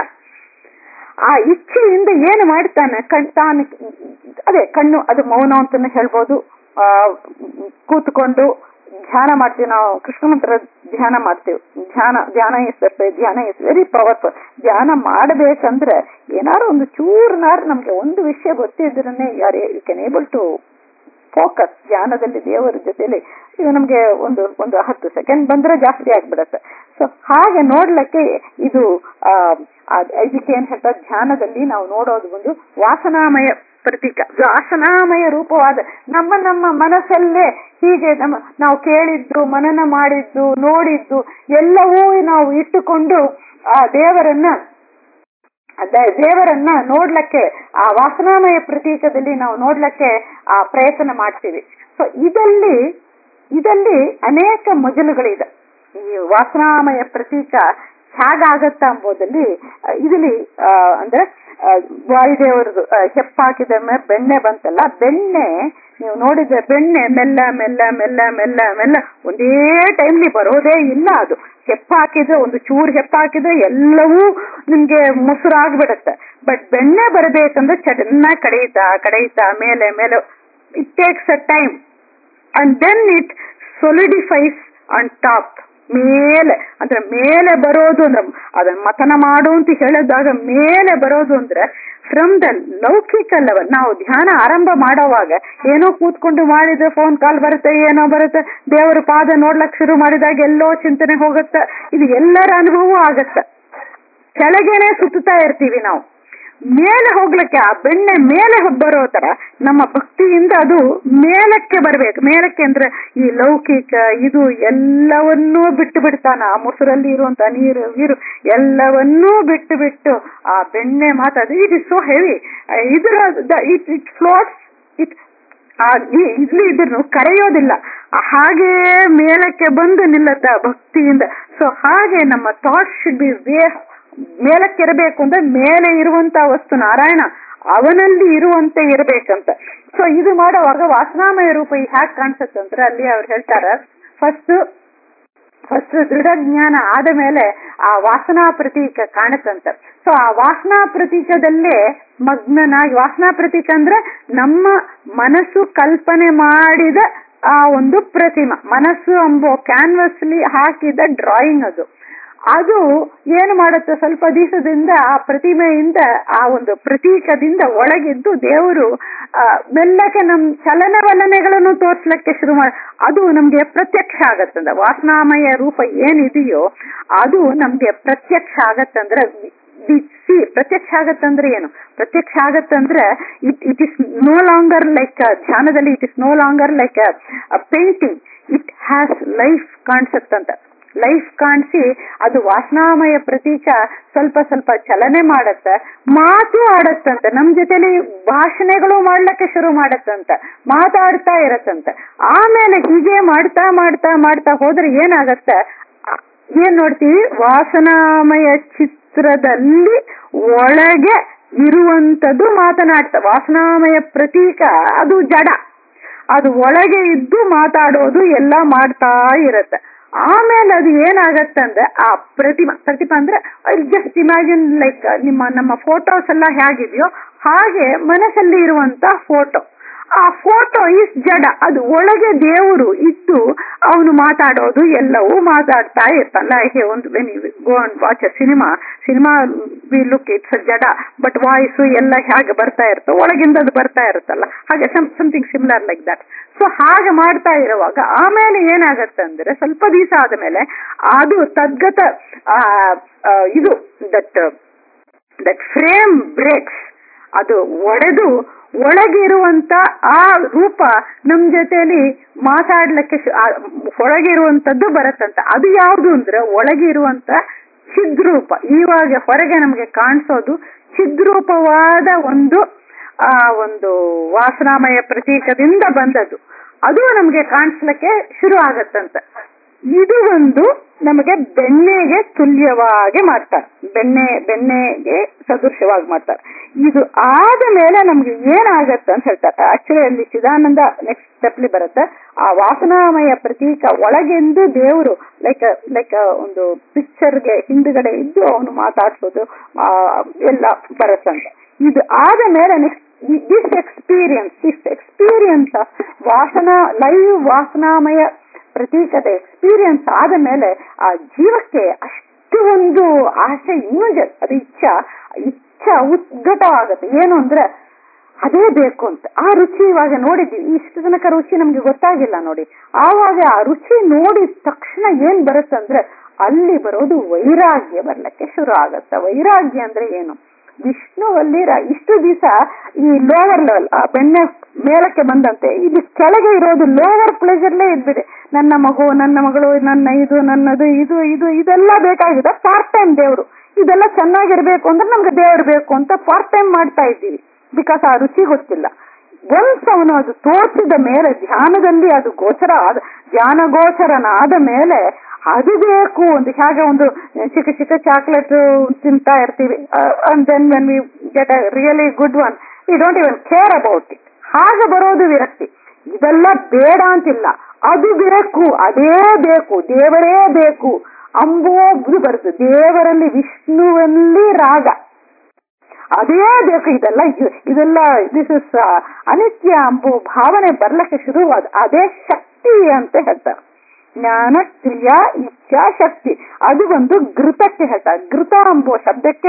ಆ ಇಚ್ಛೆಯಿಂದ ಏನು ಮಾಡ್ತಾನೆ ಕಣ್ ತಾನು ಅದೇ ಕಣ್ಣು ಅದು ಮೌನ ಅಂತಾನೆ ಹೇಳ್ಬೋದು ಆ ಕೂತ್ಕೊಂಡು ಧ್ಯಾನ ಮಾಡ್ತೀವಿ ನಾವು ಕೃಷ್ಣ ಮಂತ್ರ ಧ್ಯಾನ ಮಾಡ್ತೀವಿ ಧ್ಯಾನ ಧ್ಯಾನ ಇಸ್ ಧ್ಯಾನ ಇಸ್ ವೆರಿ ಪವರ್ಫುಲ್ ಧ್ಯಾನ ಮಾಡಬೇಕಂದ್ರೆ ಏನಾರು ಒಂದು ಚೂರ್ನಾರು ನಮ್ಗೆ ಒಂದು ವಿಷಯ ಗೊತ್ತಿದ್ರನ್ನೇ ಯಾರು you can able to focus ಧ್ಯಾನದಲ್ಲಿ ದೇವರ ಜೊತೆಲಿ ಇದು ನಮ್ಗೆ ಒಂದು ಒಂದು ಹತ್ತು ಸೆಕೆಂಡ್ ಬಂದ್ರೆ ಜಾಸ್ತಿ ಆಗ್ಬಿಡತ್ತೆ ಸೊ ಹಾಗೆ ನೋಡ್ಲಿಕ್ಕೆ ಇದು ಆ ಆ, ಇದಕ್ಕೆ ಏನ್ ಹೇಳ್ತಾರೆ ಧ್ಯಾನದಲ್ಲಿ ನಾವು ನೋಡೋದು ಒಂದು ವಾಸನಾಮಯ ಪ್ರತೀಕ ವಾಸನಾಮಯ ರೂಪವಾದ ನಮ್ಮ ನಮ್ಮ ಮನಸ್ಸಲ್ಲೇ ಹೀಗೆ ನಮ್ಮ ನಾವು ಕೇಳಿದ್ದು ಮನನ ಮಾಡಿದ್ದು ನೋಡಿದ್ದು ಎಲ್ಲವೂ ನಾವು ಇಟ್ಟುಕೊಂಡು ಆ ದೇವರನ್ನ ಅದ- ದೇವರನ್ನ ನೋಡ್ಲಕ್ಕೆ ಆ ವಾಸನಾಮಯ ಪ್ರತೀಕದಲ್ಲಿ ನಾವು ನೋಡ್ಲಕ್ಕೆ ಆ ಪ್ರಯತ್ನ ಮಾಡ್ತೀವಿ ಸೊ ಇದಲ್ಲಿ ಇದಲ್ಲಿ ಅನೇಕ ಮಜಲುಗಳಿದೆ ಈ ವಾಸನಾಮಯ ಪ್ರತೀಕ ಹೇಗಾಗತ್ತ ಎಂಬುದಲ್ಲಿ ಆ, ಇದರಲ್ಲಿ ಆ, ಅಂದ್ರೆ ಆ, ವಾಯುದೇವರದು ಆ, ಹೆಪ್ಪಾಕಿದ ಮೇಲೆ ಬೆಣ್ಣೆ ಬಂತಲ್ಲ ಬೆಣ್ಣೆ ನೀವು ನೋಡಿದ್ರೆ ಬೆಣ್ಣೆ ಮೆಲ್ಲ ಮೆಲ್ಲ ಮೆಲ್ಲ ಮೆಲ್ಲ ಮೆಲ್ಲ ಒಂದೇ ಟೈಮ್ಲಿ ಬರೋದೇ ಇಲ್ಲ ಅದು ಹೆಪ್ಪಾಕಿದ್ರೆ ಒಂದು ಚೂರು ಹೆಪ್ಪಾಕಿದ್ರೆ ಎಲ್ಲವೂ ನಿಮ್ಗೆ ಮೊಸರಾಗ್ಬಿಡತ್ತೆ ಬಟ್ ಬೆಣ್ಣೆ ಬರಬೇಕಂದ್ರೆ ಚೆನ್ನಾಗಿ ಕಡೆಯುತ್ತಾ ಕಡೆಯುತ್ತಾ ಮೇಲೆ ಮೇಲೆ it takes a time and then it solidifies on top ಮೇಲೆ ಅಂದ್ರೆ ಮೇಲೆ ಬರೋದು ಅಂದ್ರೆ ಅದನ್ನ ಮತನ ಮಾಡು ಅಂತ ಹೇಳಿದಾಗ ಮೇಲೆ ಬರೋದು ಅಂದ್ರೆ ಫ್ರಮ್ ದ ಲೌಕಿಕ ಲೆವೆಲ್ ನಾವು ಧ್ಯಾನ ಆರಂಭ ಮಾಡೋವಾಗ ಏನೋ ಕೂತ್ಕೊಂಡು ಮಾಡಿದ್ರೆ ಫೋನ್ ಕಾಲ್ ಬರುತ್ತೆ ಏನೋ ಬರುತ್ತೆ ದೇವರ ಪಾದ ನೋಡ್ಲಕ್ ಶುರು ಮಾಡಿದಾಗ ಎಲ್ಲೋ ಚಿಂತನೆ ಹೋಗುತ್ತೆ ಇದು ಎಲ್ಲರ ಅನುಭವ ಆಗತ್ತೆ ಕೆಳಗೇನೆ ಸುತ್ತುತ್ತಾ ಇರ್ತೀವಿ ನಾವು ಮೇಲೆ ಹೋಗ್ಲಿಕ್ಕೆ ಆ ಬೆಣ್ಣೆ ಮೇಲೆ ಬರೋ ತರ ನಮ್ಮ ಭಕ್ತಿಯಿಂದ ಅದು ಮೇಲಕ್ಕೆ ಬರ್ಬೇಕು ಮೇಲಕ್ಕೆ ಅಂದ್ರೆ ಈ ಲೌಕಿಕ ಇದು ಎಲ್ಲವನ್ನೂ ಬಿಟ್ಟು ಬಿಡ್ತಾನ ಆ ಮೊಸರಲ್ಲಿ ಇರುವಂತ ನೀರು ನೀರು ಎಲ್ಲವನ್ನೂ ಬಿಟ್ಟು ಬಿಟ್ಟು ಆ ಬೆಣ್ಣೆ ಮಾತಾಡ ಇಟ್ ಇಸ್ ಸೋ ಹೆವಿ ಇದ್ರ ಇಟ್ ಇಟ್ ಫ್ಲೋಟ್ಸ್ ಇಟ್ ಆ ಈ- ಇಲ್ಲಿ ಇದ್ರೂ ಕರೆಯೋದಿಲ್ಲ ಆ ಹಾಗೇ ಮೇಲಕ್ಕೆ ಬಂದು ನಿಲ್ಲತ್ತ ಭಕ್ತಿಯಿಂದ ಸೊ ಹಾಗೆ ನಮ್ಮ ಥಾಟ್ ಶುಡ್ ಬಿ ವೇ ಮೇಲಕ್ಕೆ ಇರಬೇಕು ಅಂದ್ರೆ ಮೇಲೆ ಇರುವಂತ ವಸ್ತು ನಾರಾಯಣ ಅವನಲ್ಲಿ ಇರುವಂತೆ ಇರಬೇಕಂತ ಸೊ ಇದು ಮಾಡುವಾಗ ವಾಸನಾಮಯ ರೂಪ ಹ್ಯಾಕ್ ಕಾಣಿಸುತ್ತೆ ಅಂದ್ರೆ ಅಲ್ಲಿ ಅವ್ರು ಹೇಳ್ತಾರ ಫಸ್ಟ್ ಫಸ್ಟ್ ದೃಢ ಜ್ಞಾನ ಆದ ಮೇಲೆ ಆ ವಾಸನಾ ಪ್ರತೀಕ ಕಾಣುತ್ತಂತ ಸೊ ಆ ವಾಸನಾ ಪ್ರತೀಕದಲ್ಲೇ ಮಗ್ನನಾಗಿ ವಾಸನಾ ಪ್ರತೀಕ ಅಂದ್ರೆ ನಮ್ಮ ಮನಸ್ಸು ಕಲ್ಪನೆ ಮಾಡಿದ ಆ ಒಂದು ಪ್ರತಿಮಾ ಮನಸ್ಸು ಎಂಬೋ ಕ್ಯಾನ್ವಸ್ಲಿ ಹಾಕಿದ ಡ್ರಾಯಿಂಗ್ ಅದು ಅದು ಏನು ಮಾಡುತ್ತೆ ಸ್ವಲ್ಪ ದಿವಸದಿಂದ ಆ ಪ್ರತಿಮೆಯಿಂದ ಆ ಒಂದು ಪ್ರತೀಕದಿಂದ ಒಳಗಿದ್ದು ದೇವರು ಆ, ಮೆಲ್ಲಕ್ಕೆ ನಮ್ ಚಲನವಲನೆಗಳನ್ನು ತೋರ್ಸ್ಲಿಕ್ಕೆ ಶುರು ಮಾಡ ಅದು ನಮ್ಗೆ ಪ್ರತ್ಯಕ್ಷ ಆಗತ್ತಂದ ವಾಸನಾಮಯ ರೂಪ ಏನಿದೆಯೋ ಅದು ನಮ್ಗೆ ಪ್ರತ್ಯಕ್ಷ ಆಗತ್ತಂದ್ರೆ ಸಿ ಪ್ರತ್ಯಕ್ಷ ಆಗತ್ತಂದ್ರೆ ಏನು ಪ್ರತ್ಯಕ್ಷ ಆಗತ್ತಂದ್ರೆ it it is no longer like ಧ್ಯಾನದಲ್ಲಿ it is no longer like painting it has life ಕಾಣಿಸುತ್ತಂತ ಲೈಫ್ ಕಾಣಿಸಿ ಅದು ವಾಸನಾಮಯ ಪ್ರತೀಕ ಸ್ವಲ್ಪ ಸ್ವಲ್ಪ ಚಲನೆ ಮಾಡತ್ತ ಮಾತು ಆಡತ್ತಂತೆ ನಮ್ ಜೊತೆಲಿ ಭಾಷಣೆಗಳು ಮಾಡ್ಲಿಕ್ಕೆ ಶುರು ಮಾಡತ್ತಂತ ಮಾತಾಡ್ತಾ ಇರತ್ತಂತೆ ಆಮೇಲೆ ಹೀಗೆ ಮಾಡ್ತಾ ಮಾಡ್ತಾ ಮಾಡ್ತಾ ಹೋದ್ರೆ ಏನಾಗತ್ತ ಏನ್ ನೋಡ್ತೀವಿ ವಾಸನಾಮಯ ಚಿತ್ರದಲ್ಲಿ ಒಳಗೆ ಇರುವಂತದ್ದು ಮಾತನಾಡ್ತ ವಾಸನಾಮಯ ಪ್ರತೀಕ ಅದು ಜಡ ಅದು ಒಳಗೆ ಇದ್ದು ಮಾತಾಡೋದು ಎಲ್ಲ ಮಾಡ್ತಾ ಇರತ್ತೆ ಆಮೇಲೆ ಅದು ಏನಾಗತ್ತಂದ್ರೆ ಆ ಪ್ರತಿಮಾ ಪ್ರತಿಮಾ ಅಂದ್ರೆ ಜಸ್ಟ್ ಇಮ್ಯಾಜಿನ್ ಲೈಕ್ ನಿಮ್ಮ ನಮ್ಮ ಫೋಟೋಸ್ ಎಲ್ಲ ಹೇಗಿದೆಯೋ ಹಾಗೆ ಮನಸ್ಸಲ್ಲಿ ಇರುವಂತ ಫೋಟೋ ಆ ಫೋಟೋ ಇಸ್ ಜಡ ಅದು ಒಳಗೆ ದೇವರು ಇದ್ದು ಅವನು ಮಾತಾಡೋದು ಎಲ್ಲವೂ ಮಾತಾಡ್ತಾ ಇರ್ತಾನ ಲೈಕ್ ಒಂದು when go and watch a cinema cinema we look it's a ಜಡ ಬಟ್ ವಾಯ್ಸ್ ಎಲ್ಲ ಹೇಗೆ ಬರ್ತಾ ಇರ್ತೋ ಒಳಗಿಂದ ಅದು ಬರ್ತಾ ಇರುತ್ತಲ್ಲ ಹಾಗೆ something similar like that so ಹಾಗೆ ಮಾಡ್ತಾ ಇರುವಾಗ ಆಮೇಲೆ ಏನಾಗತ್ತೆ ಅಂದ್ರೆ ಸ್ವಲ್ಪ ದಿವಸ ಆದ್ಮೇಲೆ ಅದು ತದ್ಗತ ಆ, ಆ, ಇದು ದಟ್ ದಟ್ ಫ್ರೇಮ್ ಬ್ರೇಕ್ಸ್ ಅದು ಒಡೆದು ಒಳಗಿರುವಂತ ಆ ರೂಪ ನಮ್ ಜೊತೆಲಿ ಮಾತಾಡ್ಲಿಕ್ಕೆ ಶು- ಆ ಒಳಗಿರುವಂತದ್ದು ಬರತ್ತಂತ ಅದು ಯಾವುದು ಅಂದ್ರೆ ಒಳಗಿರುವಂತ ಚಿದ್ರೂಪ ಇವಾಗ ಹೊರಗೆ ನಮಗೆ ಕಾಣಿಸೋದು ಚಿದ್ರೂಪವಾದ ಒಂದು ಆ ಒಂದು ವಾಸನಾಮಯ ಪ್ರತೀಕದಿಂದ ಬಂದದ್ದು ಅದು ನಮಗೆ ಕಾಣಿಸ್ಲಿಕ್ಕೆ ಶುರು ಆಗತ್ತಂತ ಇದು ಒಂದು ನಮಗೆ ಬೆಣ್ಣೆಗೆ ತುಲ್ಯವಾಗಿ ಮಾಡ್ತಾರೆ ಬೆಣ್ಣೆ ಬೆಣ್ಣೆಗೆ ಸದೃಶವಾಗಿ ಮಾಡ್ತಾರೆ ಇದು ಆದ ಮೇಲೆ ನಮ್ಗೆ ಏನಾಗತ್ತೆ ಅಂತ ಹೇಳ್ತಾರೆ ಆಕ್ಚುಲಿ ಅಲ್ಲಿ ಚಿದಾನಂದ ನೆಕ್ಸ್ಟ್ ಸ್ಟೆಪ್ಲಿ ಬರುತ್ತೆ ಆ ವಾಸನಾಮಯ ಪ್ರತೀಕ ಒಳಗೆಂದು ದೇವರು ಲೈಕ್ ಲೈಕ್ ಒಂದು ಪಿಕ್ಚರ್ಗೆ ಹಿಂದ್ಗಡೆ ಇದ್ದು ಅವನು ಮಾತಾಡ್ಸೋದು ಆ, ಎಲ್ಲ ಬರುತ್ತಂತೆ ಇದು ಆದ ಮೇಲೆ next this experience this experience of ವಾಸನ ಲೈವ್ ವಾಸನಾಮಯ ಪ್ರತೀಕದ ಎಕ್ಸ್ಪೀರಿಯನ್ಸ್ ಆದ ಮೇಲೆ ಆ ಜೀವಕ್ಕೆ ಅಷ್ಟು ಒಂದು ಆಸೆ ಇನ್ನೂ ಜ ಅದು ಇಚ್ಛಾ ಇಚ್ಛಾ ಉದ್ಗತವಾಗುತ್ತೆ ಏನು ಅಂದ್ರೆ ಅದೇ ಬೇಕು ಅಂತ ಆ ರುಚಿ ಇವಾಗ ನೋಡಿದ್ವಿ ಇಷ್ಟು ತನಕ ರುಚಿ ನಮ್ಗೆ ಗೊತ್ತಾಗಿಲ್ಲ ನೋಡಿ ಆವಾಗ ಆ ರುಚಿ ನೋಡಿದ ತಕ್ಷಣ ಏನ್ ಬರುತ್ತಂದ್ರೆ ಅಲ್ಲಿ ಬರೋದು ವೈರಾಗ್ಯ ಬರ್ಲಿಕ್ಕೆ ಶುರು ಆಗತ್ತೆ ವೈರಾಗ್ಯ ಅಂದ್ರೆ ಏನು ವಿಷ್ಣುವಲ್ಲಿ ರ- ಇಷ್ಟು ದಿವಸ ಈ ಲೋವರ್ ಲೆವೆಲ್ ಆ ಬೆಣ್ಣೆ ಮೇಲಕ್ಕೆ ಬಂದಂತೆ ಇಲ್ಲಿ ಕೆಳಗೆ ಇರೋದು ಲೋವರ್ ಪ್ಲೆಜರ್ಲೇ ಇದ್ಬಿದೆ ನನ್ನ ಮಗು ನನ್ನ ಮಗಳು ನನ್ನ ಇದು ನನ್ನದು ಇದು ಇದು ಇದೆಲ್ಲ ಬೇಕಾಗಿದೆ ಪಾರ್ಟ್ ಟೈಮ್ ದೇವರು ಇದೆಲ್ಲ ಚೆನ್ನಾಗಿರ್ಬೇಕು ಅಂದ್ರೆ ನಮ್ಗೆ ದೇವ್ರು ಬೇಕು ಅಂತ ಪಾರ್ಟ್ ಟೈಮ್ ಮಾಡ್ತಾ ಇದ್ದೀವಿ ಬಿಕಾಸ್ ಆ ರುಚಿ ಗೊತ್ತಿಲ್ಲ ಒನ್ಸ್ ಅವನು ಅದು ತೋರಿಸಿದ ಮೇಲೆ ಧ್ಯಾನದಲ್ಲಿ ಅದು ಗೋಚರ ಆದ ಧ್ಯಾನ ಗೋಚರನಾದ ಮೇಲೆ ಅದು ಬೇಕು ಒಂದು ಹೇಗೆ ಒಂದು ಚಿಕ್ಕ ಚಿಕ್ಕ ಚಾಕ್ಲೇಟ್ ತಿಂತಾ ಇರ್ತೀವಿ and then when we get a really good one we don't even care about it ಹಾಗೆ ಬರೋದು ವಿರಕ್ತಿ ಇದೆಲ್ಲ ಬೇಡ ಅಂತಿಲ್ಲ ಅದು ಬೇಕು ಅದೇ ಬೇಕು ದೇವರೇ ಬೇಕು ಅಂಬೋದು ಬರುತ್ತೆ ದೇವರಲ್ಲಿ ವಿಷ್ಣುವಲ್ಲಿ ರಾಗ ಅದೇ ಬೇಕು ಇದೆಲ್ಲ ಇದು- ಇದೆಲ್ಲ ದಿಸ್ ಇಸ್ ಅನಿತ್ಯ ಅಂಬು ಭಾವನೆ ಬರ್ಲಕ್ಕೆ ಶುರುವಾದ ಅದೇ ಶಕ್ತಿ ಅಂತ ಹೇಳ್ತಾರೆ ಜ್ಞಾನ ಕ್ರಿಯಾ ಇಚ್ಛಾ ಶಕ್ತಿ ಅದು ಒಂದು ಘೃತಕ್ಕೆ ಹೇಳ್ತಾರೆ ಘೃತ ಅಂಬೋ ಶಬ್ದಕ್ಕೆ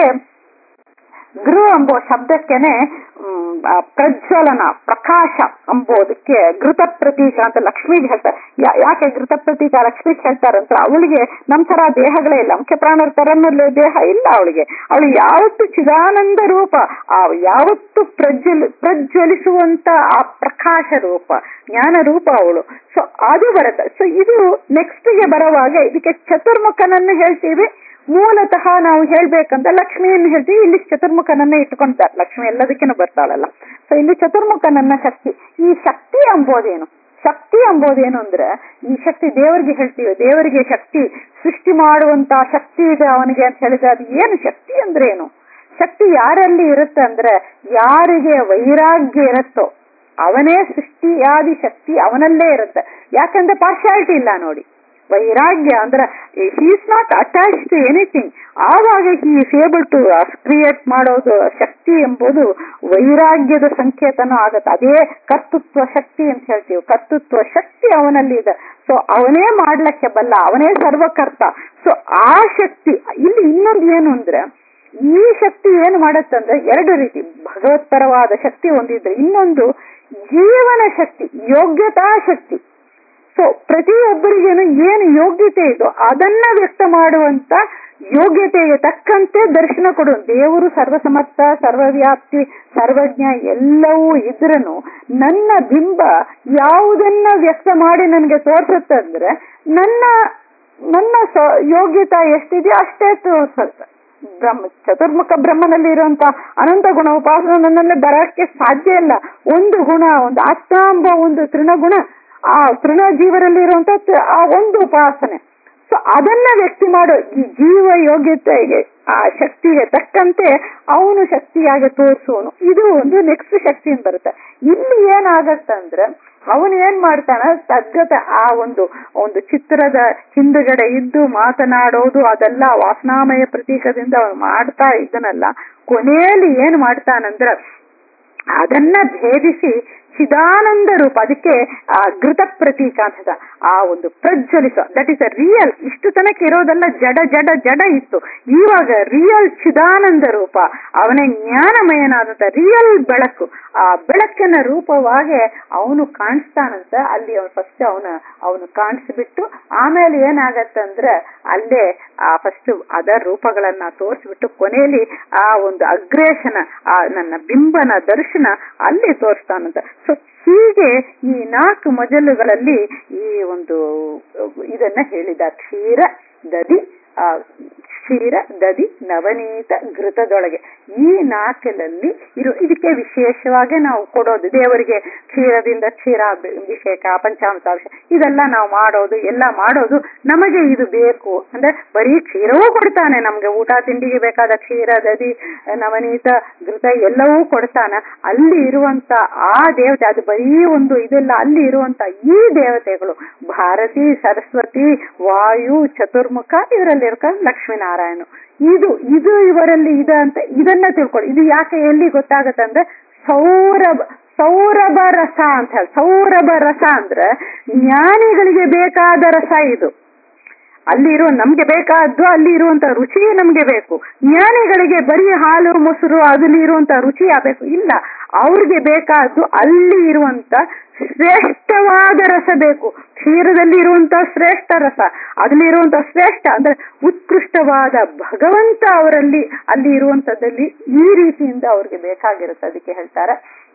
ಗೃಹ ಎಂಬೋ ಶಬ್ದಕ್ಕೆನೆ ಮ್, ಆ, ಪ್ರಜ್ವಲನ ಪ್ರಕಾಶ ಎಂಬುದಕ್ಕೆ ಘೃತ ಪ್ರತೀಕ ಅಂತ ಲಕ್ಷ್ಮಿಗೆ ಹೇಳ್ತಾರೆ ಯಾ- ಯಾಕೆ ಘೃತ ಪ್ರತೀಕ ಲಕ್ಷ್ಮಿಗೆ ಹೇಳ್ತಾರಂತ ಅವಳಿಗೆ ನಮ್ ತರ ದೇಹಗಳೇ ಇಲ್ಲ ಮುಖ್ಯ ಪ್ರಾಣರ ತರನಲ್ಲೇ ದೇಹ ಇಲ್ಲ ಅವಳಿಗೆ ಅವಳು ಯಾವತ್ತು ಚಿದಾನಂದ ರೂಪ ಆ ಯಾವತ್ತು ಪ್ರಜ್ವಲ್ ಪ್ರಜ್ವಲಿಸುವಂತ ಆ ಪ್ರಕಾಶ ರೂಪ ಜ್ಞಾನ ರೂಪ ಅವಳು ಸೊ ಅದು ಬರುತ್ತೆ ಸೊ ಇದು ನೆಕ್ಸ್ಟ್ ಗೆ ಬರುವಾಗ ಇದಕ್ಕೆ ಚತುರ್ಮುಖನನ್ನು ಹೇಳ್ತೀವಿ ಮೂಲತಃ ನಾವು ಹೇಳ್ಬೇಕಂತ ಲಕ್ಷ್ಮಿಯನ್ನು ಹೇಳ್ತೀವಿ ಇಲ್ಲಿ ಚತುರ್ಮುಖನನ್ನ ಇಟ್ಕೊಂತಾರೆ ಲಕ್ಷ್ಮಿ ಎಲ್ಲದಕ್ಕೂ ಬರ್ತಾಳಲ್ಲ ಸೊ ಇಲ್ಲಿ ಚತುರ್ಮುಖನನ್ನ ಶಕ್ತಿ ಈ ಶಕ್ತಿ ಅಂಬೋದೇನು ಶಕ್ತಿ ಅಂಬೋದೇನು ಅಂದ್ರೆ ಈ ಶಕ್ತಿ ದೇವರಿಗೆ ಹೇಳ್ತೀವಿ ದೇವರಿಗೆ ಶಕ್ತಿ ಸೃಷ್ಟಿ ಮಾಡುವಂತ ಶಕ್ತಿ ಇದೆ ಅವನಿಗೆ ಅಂತ ಹೇಳಿದ್ರೆ ಅದು ಏನು ಶಕ್ತಿ ಅಂದ್ರೆ ಏನು ಶಕ್ತಿ ಯಾರಲ್ಲಿ ಇರುತ್ತೆ ಅಂದ್ರೆ ಯಾರಿಗೆ ವೈರಾಗ್ಯ ಇರುತ್ತೋ ಅವನೇ ಸೃಷ್ಟಿಯಾದಿ ಶಕ್ತಿ ಅವನಲ್ಲೇ ಇರುತ್ತೆ ಯಾಕಂದ್ರೆ ಪಾರ್ಶಾಲಿಟಿ ಇಲ್ಲ ನೋಡಿ ವೈರಾಗ್ಯ ಅಂದ್ರೆ is not attach to anything ಆವಾಗ he is able to create ಮಾಡೋದು ಶಕ್ತಿ ಎಂಬುದು ವೈರಾಗ್ಯದ ಸಂಕೇತನೂ ಆಗತ್ತೆ ಅದೇ ಕರ್ತೃತ್ವ ಶಕ್ತಿ ಅಂತ ಹೇಳ್ತೀವಿ ಕರ್ತೃತ್ವ ಶಕ್ತಿ ಅವನಲ್ಲಿ ಇದೆ ಸೊ ಅವನೇ ಮಾಡ್ಲಿಕ್ಕೆ ಬಲ್ಲ ಅವನೇ ಸರ್ವಕರ್ತ ಸೊ ಆ ಶಕ್ತಿ ಇಲ್ಲಿ ಇನ್ನೊಂದು ಏನು ಅಂದ್ರೆ ಈ ಶಕ್ತಿ ಏನು ಮಾಡತ್ತಂದ್ರೆ ಎರಡು ರೀತಿ ಭಗವತ್ಪರವಾದ ಶಕ್ತಿ ಒಂದಿದ್ರೆ ಇನ್ನೊಂದು ಜೀವನ ಶಕ್ತಿ ಯೋಗ್ಯತಾ ಶಕ್ತಿ ಸೊ ಪ್ರತಿಯೊಬ್ಬರಿಗೇನು ಏನು ಯೋಗ್ಯತೆ ಇದೋ ಅದನ್ನ ವ್ಯಕ್ತ ಮಾಡುವಂತ ಯೋಗ್ಯತೆಗೆ ತಕ್ಕಂತೆ ದರ್ಶನ ಕೊಡು ದೇವರು ಸರ್ವಸಮರ್ಥ ಸರ್ವವ್ಯಾಪ್ತಿ ಸರ್ವಜ್ಞ ಎಲ್ಲವೂ ಇದ್ರನು ನನ್ನ ಬಿಂಬ ಯಾವುದನ್ನ ವ್ಯಕ್ತ ಮಾಡಿ ನನಗೆ ತೋರಿಸುತ್ತಂದ್ರೆ ನನ್ನ ನನ್ನ ಸ- ಯೋಗ್ಯತಾ ಎಷ್ಟಿದೆಯೋ ಅಷ್ಟೇ ತೋರ್ಸತ್ತೆ ಬ್ರಹ್ಮ ಚತುರ್ಮುಖ ಬ್ರಹ್ಮನಲ್ಲಿ ಇರುವಂತ ಅನಂತ ಗುಣ ಉಪಾಸನ ನನ್ನಲ್ಲಿ ಬರಕ್ಕೆ ಸಾಧ್ಯ ಇಲ್ಲ ಒಂದು ಗುಣ ಒಂದು ಆತ್ಮ ಎಂಬ ಒಂದು ತೃಣಗುಣ ಆ ತೃಣ ಜೀವರಲ್ಲಿ ಇರುವಂತ ತ- ಆ ಒಂದು ಉಪಾಸನೆ ಸೊ ಅದನ್ನ ವ್ಯಕ್ತಿ ಮಾಡೋ ಈ ಜೀವ ಯೋಗ್ಯತೆಗೆ ಆ ಶಕ್ತಿಗೆ ತಕ್ಕಂತೆ ಅವನು ಶಕ್ತಿಯಾಗಿ ತೋರಿಸುವನು ಇದು ಒಂದು ನೆಕ್ಸ್ಟ್ ಶಕ್ತಿ ಅಂತ ಬರುತ್ತೆ ಇಲ್ಲಿ ಏನಾಗತ್ತಂದ್ರೆ ಅವನು ಏನ್ ಮಾಡ್ತಾನ ತದ್ಗತ ಆ ಒಂದು ಒಂದು ಚಿತ್ರದ ಹಿಂದುಗಡೆ ಇದ್ದು ಮಾತನಾಡೋದು ಅದೆಲ್ಲ ವಾಸನಾಮಯ ಪ್ರತೀಕದಿಂದ ಅವನು ಮಾಡ್ತಾ ಇದ್ದನಲ್ಲ ಕೊನೆಯಲ್ಲಿ ಏನ್ ಮಾಡ್ತಾನಂದ್ರ ಅದನ್ನ ಭೇದಿಸಿ ಚಿದಾನಂದ ರೂಪ ಅದಕ್ಕೆ ಆ ಘೃತ ಪ್ರತೀಕ ಅಂತ ಆ ಒಂದು ಪ್ರಜ್ವಲಿಸುವ ದಟ್ ಇಸ್ ಅ ರಿಯಲ್ ಇಷ್ಟು ತನಕ ಇರೋದೆಲ್ಲ ಜಡ ಜಡ ಜಡ ಇತ್ತು ಇವಾಗ ರಿಯಲ್ ಚಿದಾನಂದ ರೂಪ ಅವನೇ ಜ್ಞಾನಮಯನಾದಂತ ರಿಯಲ್ ಬೆಳಕು ಆ ಬೆಳಕಿನ ರೂಪವಾಗಿ ಅವನು ಕಾಣಿಸ್ತಾನಂತ ಅಲ್ಲಿ ಅವನು ಫಸ್ಟ್ ಅವನ ಅವನು ಕಾಣಿಸ್ಬಿಟ್ಟು ಆಮೇಲೆ ಏನಾಗತ್ತಂದ್ರೆ ಅಲ್ಲೇ ಆ ಫಸ್ಟ್ ಅದರ ರೂಪಗಳನ್ನ ತೋರಿಸ್ಬಿಟ್ಟು ಕೊನೆಯಲ್ಲಿ ಆ ಒಂದು ಅಗ್ರೇಷನ ಆ ನನ್ನ ಬಿಂಬನ ದರ್ಶನ ಅಲ್ಲಿ ತೋರಿಸ್ತಾನಂತ ಸೊ ಹೀಗೆ ಈ ನಾಲ್ಕು ಮಜಲುಗಳಲ್ಲಿ ಈ ಒಂದು ಇದನ್ನ ಹೇಳಿದ ಕ್ಷೀರ ದದಿ ಆ ಕ್ಷೀರ ದದಿ ನವನೀತ ಘೃತದೊಳಗೆ ಈ ನಾಲ್ಕರಲ್ಲಿ ಇರು ಇದಕ್ಕೆ ವಿಶೇಷವಾಗಿ ನಾವು ಕೊಡೋದು ದೇವರಿಗೆ ಕ್ಷೀರದಿಂದ ಕ್ಷೀರ ಅಭಿಷೇಕ ಪಂಚಾಮೃತಾಭಿಷೇಕ ಇದೆಲ್ಲ ನಾವು ಮಾಡೋದು ಎಲ್ಲ ಮಾಡೋದು ನಮಗೆ ಇದು ಬೇಕು ಅಂದ್ರೆ ಬರೀ ಕ್ಷೀರವೂ ಕೊಡ್ತಾನೆ ನಮ್ಗೆ ಊಟ ತಿಂಡಿಗೆ ಬೇಕಾದ ಕ್ಷೀರ ದದಿ ನವನೀತ ಘೃತ ಎಲ್ಲವೂ ಕೊಡ್ತಾನ ಅಲ್ಲಿ ಇರುವಂತ ಆ ದೇವತೆ ಅದು ಬರೀ ಒಂದು ಇದೆಲ್ಲ ಅಲ್ಲಿ ಇರುವಂತ ಈ ದೇವತೆಗಳು ಭಾರತಿ ಸರಸ್ವತಿ ವಾಯು ಚತುರ್ಮುಖ ಇವರಲ್ಲಿ ಲಕ್ಷ್ಮೀನಾರಾಯಣ ಇದು ಇದು ಇವರಲ್ಲಿ ಇದೆ ಅಂತ ಇದನ್ನ ತಿಳ್ಕೊಳ್ಳಿ ಇದು ಯಾಕೆ ಎಲ್ಲಿ ಗೊತ್ತಾಗತ್ತಂದ್ರೆ ಸೌರಭ ಸೌರಭ ರಸ ಅಂತ ಹೇಳಿ ಸೌರಭ ರಸ ಅಂದ್ರೆ ಜ್ಞಾನಿಗಳಿಗೆ ಬೇಕಾದ ರಸ ಇದು ಅಲ್ಲಿ ಇರುವ ನಮ್ಗೆ ಬೇಕಾದ್ದು ಅಲ್ಲಿ ಇರುವಂತ ರುಚಿ ನಮ್ಗೆ ಬೇಕು ಜ್ಞಾನಿಗಳಿಗೆ ಬರೀ ಹಾಲು ಮೊಸರು ಅದಲ್ಲಿ ಇರುವಂತ ರುಚಿ ಆಗಬೇಕು ಇಲ್ಲ ಅವ್ರಿಗೆ ಬೇಕಾದ್ದು ಅಲ್ಲಿ ಇರುವಂತ ಶ್ರೇಷ್ಠವಾದ ರಸ ಬೇಕು ಕ್ಷೀರದಲ್ಲಿ ಇರುವಂತ ಶ್ರೇಷ್ಠ ರಸ ಅದಲ್ಲಿ ಇರುವಂತ ಶ್ರೇಷ್ಠ ಅಂದ್ರೆ ಉತ್ಕೃಷ್ಟವಾದ ಭಗವಂತ ಅವರಲ್ಲಿ ಅಲ್ಲಿ ಇರುವಂತದ್ದಲ್ಲಿ ಈ ರೀತಿಯಿಂದ ಅವ್ರಿಗೆ ಬೇಕಾಗಿರುತ್ತೆ ಅದಕ್ಕೆ ಹೇಳ್ತಾರೆ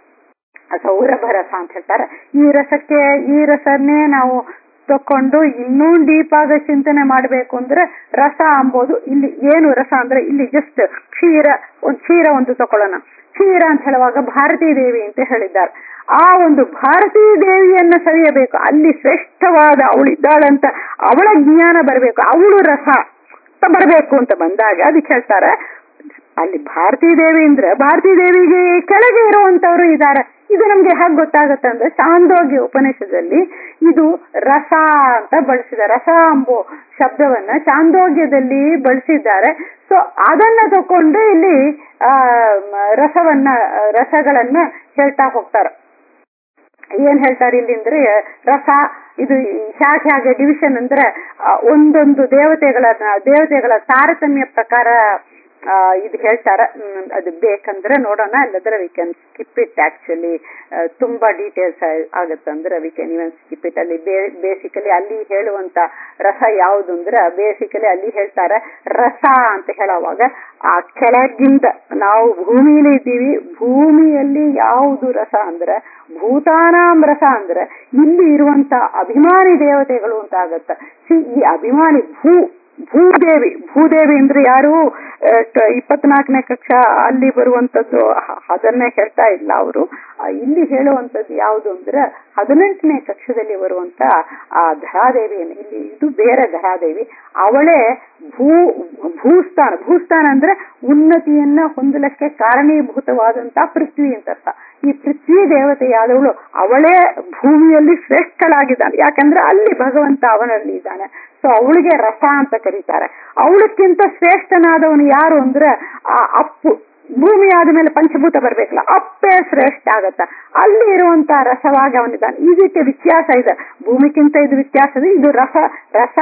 ಸೌರಭ ರಸ ಅಂತ ಹೇಳ್ತಾರೆ ಈ ರಸಕ್ಕೆ ಈ ರಸನ್ನೇ ನಾವು ತಕೊಂಡು ಇನ್ನೂ ಡೀಪ್ ಆಗ ಚಿಂತನೆ ಮಾಡಬೇಕು ಅಂದ್ರೆ ರಸ ಅಂಬೋದು ಇಲ್ಲಿ ಏನು ರಸ ಅಂದ್ರೆ ಇಲ್ಲಿ ಜಸ್ಟ್ ಕ್ಷೀರ ಒಂದು ಕ್ಷೀರ ಒಂದು ತಕೊಳ್ಳೋಣ ಕ್ಷೀರ ಅಂತ ಹೇಳುವಾಗ ಭಾರತೀ ದೇವಿ ಅಂತ ಹೇಳಿದ್ದಾರೆ ಆ ಒಂದು ಭಾರತೀ ದೇವಿಯನ್ನ ಸವಿಯಬೇಕು ಅಲ್ಲಿ ಶ್ರೇಷ್ಠವಾದ ಅವಳಿದ್ದಾಳಂತ ಅವಳ ಜ್ಞಾನ ಬರಬೇಕು ಅವಳು ರಸ ಬರಬೇಕು ಅಂತ ಬಂದಾಗ ಅದಕ್ಕೆ ಹೇಳ್ತಾರೆ ಅಲ್ಲಿ ಭಾರತೀ ದೇವಿ ಅಂದ್ರೆ ಭಾರತೀ ದೇವಿಗೆ ಕೆಳಗೆ ಇರುವಂತವ್ರು ಇದ್ದಾರೆ ಇದು ನಮ್ಗೆ ಹೇಗೆ ಗೊತ್ತಾಗುತ್ತೆ ಅಂದ್ರೆ ಚಾಂದೋಗ್ಯ ಉಪನಿಷದಲ್ಲಿ ಇದು ರಸ ಅಂತ ಬಳಸಿದ ರಸ ಎಂಬೋ ಶಬ್ದವನ್ನ ಚಾಂದೋಗ್ಯದಲ್ಲಿ ಬಳಸಿದ್ದಾರೆ ಸೊ ಅದನ್ನ ತಕೊಂಡು ಇಲ್ಲಿ ಆ ರಸವನ್ನ ರಸಗಳನ್ನ ಹೇಳ್ತಾ ಹೋಗ್ತಾರೆ ಏನ್ ಹೇಳ್ತಾರೆ ಇಲ್ಲಿ ಅಂದ್ರೆ ರಸ ಇದು ಹೇಗೆ ಹೇಗೆ ಡಿವಿಷನ್ ಅಂದ್ರೆ ಒಂದೊಂದು ದೇವತೆಗಳ ದೇವತೆಗಳ ತಾರತಮ್ಯ ಪ್ರಕಾರ ಇದು ಹೇಳ್ತಾರ ಅದು ಬೇಕಂದ್ರೆ ನೋಡೋಣ ಇಲ್ಲದ್ರೆ we can skip it actually ತುಂಬಾ ಡೀಟೇಲ್ಸ್ ಆಗತ್ತಂದ್ರೆ we can even skip it ಅಲ್ಲಿ ಬೇಸಿಕಲಿ ಅಲ್ಲಿ ಹೇಳುವಂತ ರಸ ಯಾವುದು ಅಂದ್ರೆ ಬೇಸಿಕಲಿ ಅಲ್ಲಿ ಹೇಳ್ತಾರೆ ರಸ ಅಂತ ಹೇಳುವಾಗ ಆ ಕೆಳಗಿಂದ ನಾವು ಭೂಮಿಯಲ್ಲಿ ಇದ್ದೀವಿ ಭೂಮಿಯಲ್ಲಿ ಯಾವುದು ರಸ ಅಂದ್ರೆ ಭೂತಾನಾಂ ರಸ ಅಂದ್ರೆ ಇಲ್ಲಿ ಇರುವಂತ ಅಭಿಮಾನಿ ದೇವತೆಗಳು ಅಂತ ಆಗತ್ತ ಈ ಅಭಿಮಾನಿ ಭೂ ಭೂದೇವಿ ಭೂದೇವಿ ಅಂದ್ರೆ ಯಾರು ಇಪ್ಪತ್ನಾಲ್ಕನೇ ಕಕ್ಷ ಅಲ್ಲಿ ಬರುವಂತದ್ದು ಅದನ್ನೇ ಹೇಳ್ತಾ ಇಲ್ಲ ಅವರು ಇಲ್ಲಿ ಹೇಳುವಂತದ್ದು ಯಾವುದು ಅಂದ್ರೆ ಹದಿನೆಂಟನೇ ಕಕ್ಷದಲ್ಲಿ ಬರುವಂತ ಆ ಧರಾದೇವಿಯನ್ನು ಇಲ್ಲಿ ಇದು ಬೇರೆ ಧರಾದೇವಿ ಅವಳೇ ಭೂ ಭೂಸ್ಥಾನ ಭೂಸ್ಥಾನ ಅಂದ್ರೆ ಉನ್ನತಿಯನ್ನ ಹೊಂದಲಕ್ಕೆ ಕಾರಣೀಭೂತವಾದಂತ ಪೃಥ್ವಿ ಅಂತ ಅರ್ಥ ಈ ಪೃಥ್ವಿ ದೇವತೆಯಾದವಳು ಅವಳೇ ಭೂಮಿಯಲ್ಲಿ ಶ್ರೇಷ್ಠಳಾಗಿದ್ದಾನೆ ಯಾಕಂದ್ರೆ ಅಲ್ಲಿ ಭಗವಂತ ಅವನಲ್ಲಿ ಇದ್ದಾನೆ ಸೊ ಅವಳಿಗೆ ರಸ ಅಂತ ಕರೀತಾರೆ ಅವಳಕ್ಕಿಂತ ಶ್ರೇಷ್ಠನಾದವನು ಯಾರು ಅಂದ್ರೆ ಆ ಅಪ್ಪು ಭೂಮಿ ಆದ್ಮೇಲೆ ಪಂಚಭೂತ ಬರ್ಬೇಕಲ್ಲ ಅಪ್ಪೇ ಶ್ರೇಷ್ಠ ಆಗತ್ತ ಅಲ್ಲಿ ಇರುವಂತ ರಸವಾಗಿ ಅವನಿದ್ದಾನೆ ಇದಕ್ಕೆ ವ್ಯತ್ಯಾಸ ಇದೆ ಭೂಮಿಗಿಂತ ಇದು ವ್ಯತ್ಯಾಸ ಇದೆ ಇದು ರಸ ರಸ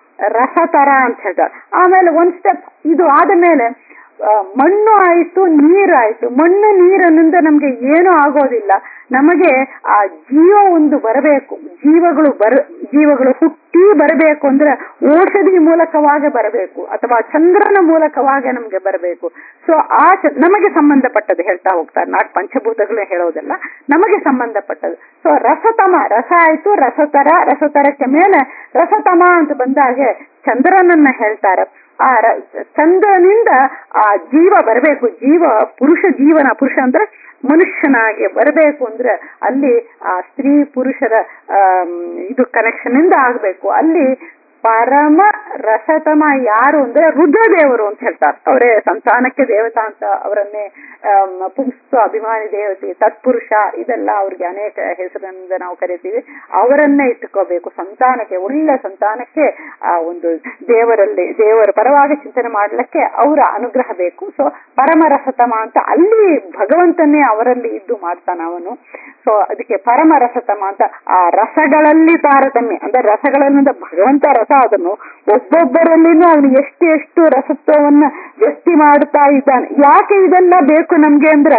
ರಸತರ ಅಂತ ಹೇಳ್ತಾರೆ ಆಮೇಲೆ ಒಂದ್ ಸ್ಟೆಪ್ ಇದು ಆದ ಮೇಲೆ ಮಣ್ಣು ಆಯ್ತು ನೀರು ಆಯ್ತು ಮಣ್ಣು ನೀರಿನಿಂದ ನಮ್ಗೆ ಏನೂ ಆಗೋದಿಲ್ಲ ನಮಗೆ ಆ ಜೀವ ಒಂದು ಬರಬೇಕು ಜೀವಗಳು ಬರ ಜೀವಗಳು ಹುಟ್ಟಿ ಬರಬೇಕು ಅಂದ್ರೆ ಔಷಧಿ ಮೂಲಕವಾಗಿ ಬರಬೇಕು ಅಥವಾ ಚಂದ್ರನ ಮೂಲಕವಾಗಿ ನಮ್ಗೆ ಬರಬೇಕು ಸೊ ಆ ನಮಗೆ ಸಂಬಂಧಪಟ್ಟದ್ದು ಹೇಳ್ತಾ ಹೋಗ್ತಾರೆ ನಾಟ್ ಪಂಚಭೂತಗಳು ಹೇಳೋದಲ್ಲ ನಮಗೆ ಸಂಬಂಧಪಟ್ಟದ್ದು ಸೊ ರಸತಮ ರಸ ಆಯ್ತು ರಸತರ ರಸತರಕ್ಕೆ ಮೇಲೆ ರಸತಮ ಅಂತ ಬಂದಾಗ ಚಂದ್ರನನ್ನ ಹೇಳ್ತಾರೆ ಆ ರ- ಚಂದ್ರನಿಂದ ಆ ಜೀವ ಬರಬೇಕು ಜೀವ ಪುರುಷ ಜೀವನ ಪುರುಷ ಅಂದ್ರೆ ಮನುಷ್ಯನಾಗಿ ಬರಬೇಕು ಅಂದ್ರೆ ಅಲ್ಲಿ ಆ ಸ್ತ್ರೀ ಪುರುಷರ ಆಮ್, ಇದು ಕನೆಕ್ಷನ್ ಇಂದ ಆಗ್ಬೇಕು ಅಲ್ಲಿ ಪರಮ ರಸತಮ ಯಾರು ಅಂದ್ರೆ ರುದ್ರದೇವರು ಅಂತ ಹೇಳ್ತಾರೆ ಅವರೇ ಸಂತಾನಕ್ಕೆ ದೇವತಾ ಅಂತ ಅವರನ್ನೇ ಆಮ್, ಪುಂಸ್ತು ಅಭಿಮಾನಿ ದೇವತೆ ತತ್ಪುರುಷ ಇದೆಲ್ಲ ಅವ್ರಿಗೆ ಅನೇಕ ಹೆಸರಿನಿಂದ ನಾವು ಕರಿತೀವಿ ಅವರನ್ನೇ ಇಟ್ಟುಕೋಬೇಕು ಸಂತಾನಕ್ಕೆ ಒಳ್ಳೆ ಸಂತಾನಕ್ಕೆ ಆ ಒಂದು ದೇವರಲ್ಲಿ ದೇವರ ಪರವಾಗಿ ಚಿಂತನೆ ಮಾಡ್ಲಿಕ್ಕೆ ಅವರ ಅನುಗ್ರಹ ಬೇಕು ಸೊ ಪರಮ ರಸತಮ ಅಂತ ಅಲ್ಲಿ ಭಗವಂತನೇ ಅವರಲ್ಲಿ ಇದ್ದು ಮಾಡ್ತಾನ ಅವನು ಸೊ ಅದಕ್ಕೆ ಪರಮ ರಸತಮ ಅಂತ ಆ ರಸಗಳಲ್ಲಿ ತಾರತಮ್ಯ ಅಂದ್ರೆ ರಸಗಳಲ್ಲಿಂದ ಭಗವಂತ ರಸ ಅದನ್ನು ಒಬ್ಬೊಬ್ಬರಲ್ಲಿನೂ ಅವನು ಎಷ್ಟು ಎಷ್ಟು ರಸತ್ವವನ್ನ ವ್ಯಕ್ತಿ ಮಾಡ್ತಾ ಇದ್ದಾನೆ ಯಾಕೆ ಇದೆಲ್ಲ ಬೇಕು ನಮ್ಗೆ ಅಂದ್ರೆ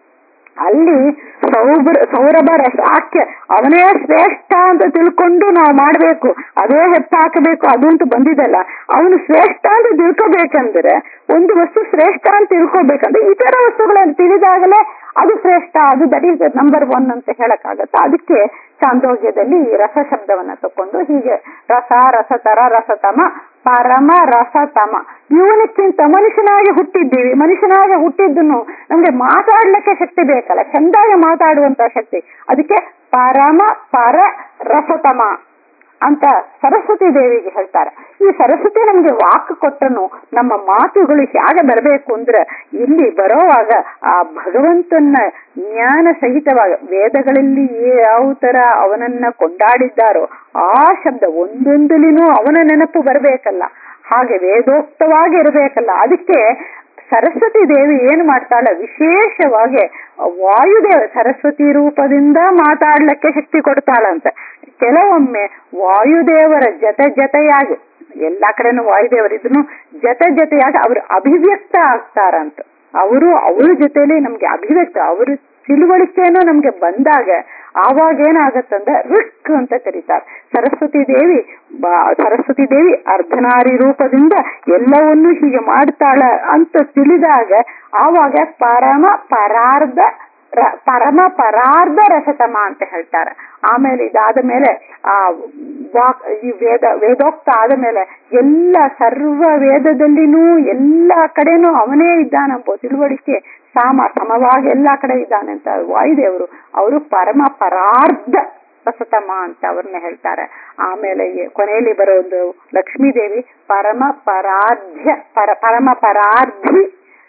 ಅಲ್ಲಿ ಸೌಬ್ರ ಸೌರಭ ರಸಾಖ್ಯ ಅವನೇ ಶ್ರೇಷ್ಠ ಅಂತ ತಿಳ್ಕೊಂಡು ನಾವು ಮಾಡ್ಬೇಕು ಅದೇ ಹೆತ್ತಾಕಬೇಕು ಅದು ಅಂತ ಬಂದಿದಲ್ಲ ಅವನು ಶ್ರೇಷ್ಠ ಅಂತ ತಿಳ್ಕೊಬೇಕಂದ್ರೆ ಒಂದು ವಸ್ತು ಶ್ರೇಷ್ಠ ಅಂತ ತಿಳ್ಕೊಬೇಕಂದ್ರೆ ಇತರ ವಸ್ತುಗಳನ್ನು ತಿಳಿದಾಗಲೇ ಅದು ಶ್ರೇಷ್ಠ ಅದು ದಟ್ ಈಸ್ ನಂಬರ್ ಒನ್ ಅಂತ ಹೇಳಕ್ಕಾಗತ್ತೆ ಅದಕ್ಕೆ ಚಾಂದೋಗ್ಯದಲ್ಲಿ ಈ ರಸ ಶಬ್ದವನ್ನ ತಕೊಂಡು ಹೀಗೆ ರಸ ರಸತರ ರಸತಮ ಪರಮ ರಸತಮ ಇವನಕ್ಕಿಂತ ಮನುಷ್ಯನಾಗಿ ಹುಟ್ಟಿದ್ದೀವಿ ಮನುಷ್ಯನಾಗಿ ಹುಟ್ಟಿದ್ದನ್ನು ನಮ್ಗೆ ಮಾತಾಡ್ಲಿಕ್ಕೆ ಶಕ್ತಿ ಬೇಕಲ್ಲ ಚಂದಾಗಿ ಮಾತಾಡುವಂತ ಶಕ್ತಿ ಅದಕ್ಕೆ ಪರಮ ಪರ ರಸತಮ ಅಂತ ಸರಸ್ವತಿ ದೇವಿಗೆ ಹೇಳ್ತಾರೆ ಈ ಸರಸ್ವತಿ ನಮ್ಗೆ ವಾಕ್ ಕೊಟ್ಟನು ನಮ್ಮ ಮಾತುಗಳು ಹೇಗೆ ಬರಬೇಕು ಅಂದ್ರೆ ಇಲ್ಲಿ ಬರೋವಾಗ ಆ ಭಗವಂತನ ಜ್ಞಾನ ಸಹಿತವಾಗ ವೇದಗಳಲ್ಲಿ ಯಾವ ತರ ಅವನನ್ನ ಕೊಂಡಾಡಿದ್ದಾರೋ ಆ ಶಬ್ದ ಒಂದೊಂದಲಿನೂ ಅವನ ನೆನಪು ಬರಬೇಕಲ್ಲ ಹಾಗೆ ವೇದೋಕ್ತವಾಗಿ ಇರಬೇಕಲ್ಲ ಅದಕ್ಕೆ ಸರಸ್ವತಿ ದೇವಿ ಏನು ಮಾಡ್ತಾಳೆ ವಿಶೇಷವಾಗಿ ವಾಯುದೇವ ಸರಸ್ವತಿ ರೂಪದಿಂದ ಮಾತಾಡ್ಲಿಕ್ಕೆ ಶಕ್ತಿ ಕೊಡ್ತಾಳಂತೆ ಕೆಲವೊಮ್ಮೆ ವಾಯುದೇವರ ಜೊತೆ ಜೊತೆಯಾಗಿ ಎಲ್ಲಾ ಕಡೆನೂ ವಾಯುದೇವರಿದ್ರು ಜೊತೆ ಜೊತೆಯಾಗಿ ಅವರು ಅಭಿವ್ಯಕ್ತ ಆಗ್ತಾರಂತ ಅವರು ಅವ್ರ ಜೊತೆಲಿ ನಮ್ಗೆ ಅಭಿವ್ಯಕ್ತ ಅವರು ತಿಳುವಳಿಕೆನೂ ನಮ್ಗೆ ಬಂದಾಗ ಆವಾಗ ಏನಾಗತ್ತಂದ್ರೆ ಋಕ್ ಅಂತ ಕರೀತಾರೆ ಸರಸ್ವತಿ ದೇವಿ ಬಾ- ಸರಸ್ವತಿ ದೇವಿ ಅರ್ಧನಾರಿ ರೂಪದಿಂದ ಎಲ್ಲವನ್ನೂ ಹೀಗೆ ಮಾಡ್ತಾಳ ಅಂತ ತಿಳಿದಾಗ ಆವಾಗ ಪರಮ ಪರಾರ್ಧ ರ- ಪರಮ ಪರಾರ್ಧ ರಸತಮ ಅಂತ ಹೇಳ್ತಾರೆ ಆಮೇಲೆ ಇದಾದ ಮೇಲೆ ಆ ವಾಕ್ ಈ ವೇದ ವೇದೋಕ್ತ ಆದ ಮೇಲೆ ಎಲ್ಲ ಸರ್ವ ವೇದದಲ್ಲಿನೂ ಎಲ್ಲ ಕಡೆನೂ ಅವನೇ ಇದ್ದಾನಂಬೋ ತಿಳುವಳಿಕೆ ಸಾಮ ಸಮವಾಗಿ ಎಲ್ಲಾ ಕಡೆ ಇದ್ದಾನೆ ಅಂತ ವಾಯುದೇವರು ಅವರು ಪರಮ ಪರಾರ್ಧ ರಸತಮ ಅಂತ ಅವ್ರನ್ನ ಹೇಳ್ತಾರೆ ಆಮೇಲೆ ಈ ಕೊನೆಯಲ್ಲಿ ಬರೋ ಒಂದು ಲಕ್ಷ್ಮೀ ದೇವಿ ಪರಮ ಪರಾಧ್ಯ ಪರ ಪರಮ ಪರಾರ್ಧಿ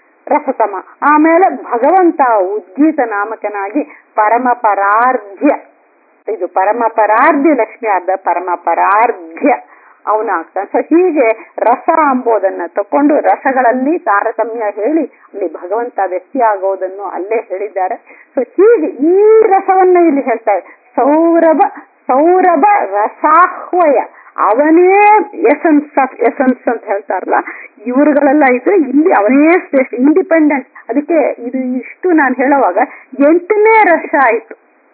ರಸತಮ ಆಮೇಲೆ ಭಗವಂತ ಉದ್ಗೀತ ನಾಮಕನಾಗಿ ಪರಮ ಪರಾರ್ಧ್ಯ ಇದು ಪರಮ ಪರಾರ್ಧ್ಯ ಲಕ್ಷ್ಮಿ ಅರ್ಧ ಪರಮ ಪರಾರ್ಧ್ಯ ಅವನಾಗ್ತಾನೆ ಸೊ ಹೀಗೆ ರಸ ಅಂಬೋದನ್ನ ತಕೊಂಡು ರಸಗಳಲ್ಲಿ ತಾರತಮ್ಯ ಹೇಳಿ ಅಲ್ಲಿ ಭಗವಂತ ವ್ಯಕ್ತಿ ಆಗೋದನ್ನು ಅಲ್ಲೇ ಹೇಳಿದ್ದಾರೆ ಸೊ ಹೀಗೆ ಈ ರಸವನ್ನ ಇಲ್ಲಿ ಹೇಳ್ತಾರೆ ಸೌರಭ ಸೌರಭ ರಸಾಹ್ವಯ ಅವನೇ ಎಸೆನ್ಸ್ ಆಫ್ ಎಸೆನ್ಸ್ ಅಂತ ಹೇಳ್ತಾರಲ್ಲ ಇವರುಗಳೆಲ್ಲ ಇದ್ರೆ ಇಲ್ಲಿ ಅವನೇ ಶ್ರೇಷ್ಠ ಇಂಡಿಪೆಂಡೆಂಟ್ ಅದಕ್ಕೆ ಇದು ಇಷ್ಟು ನಾನು ಹೇಳುವಾಗ ಎಂಟನೇ ರಸ ಆಯ್ತು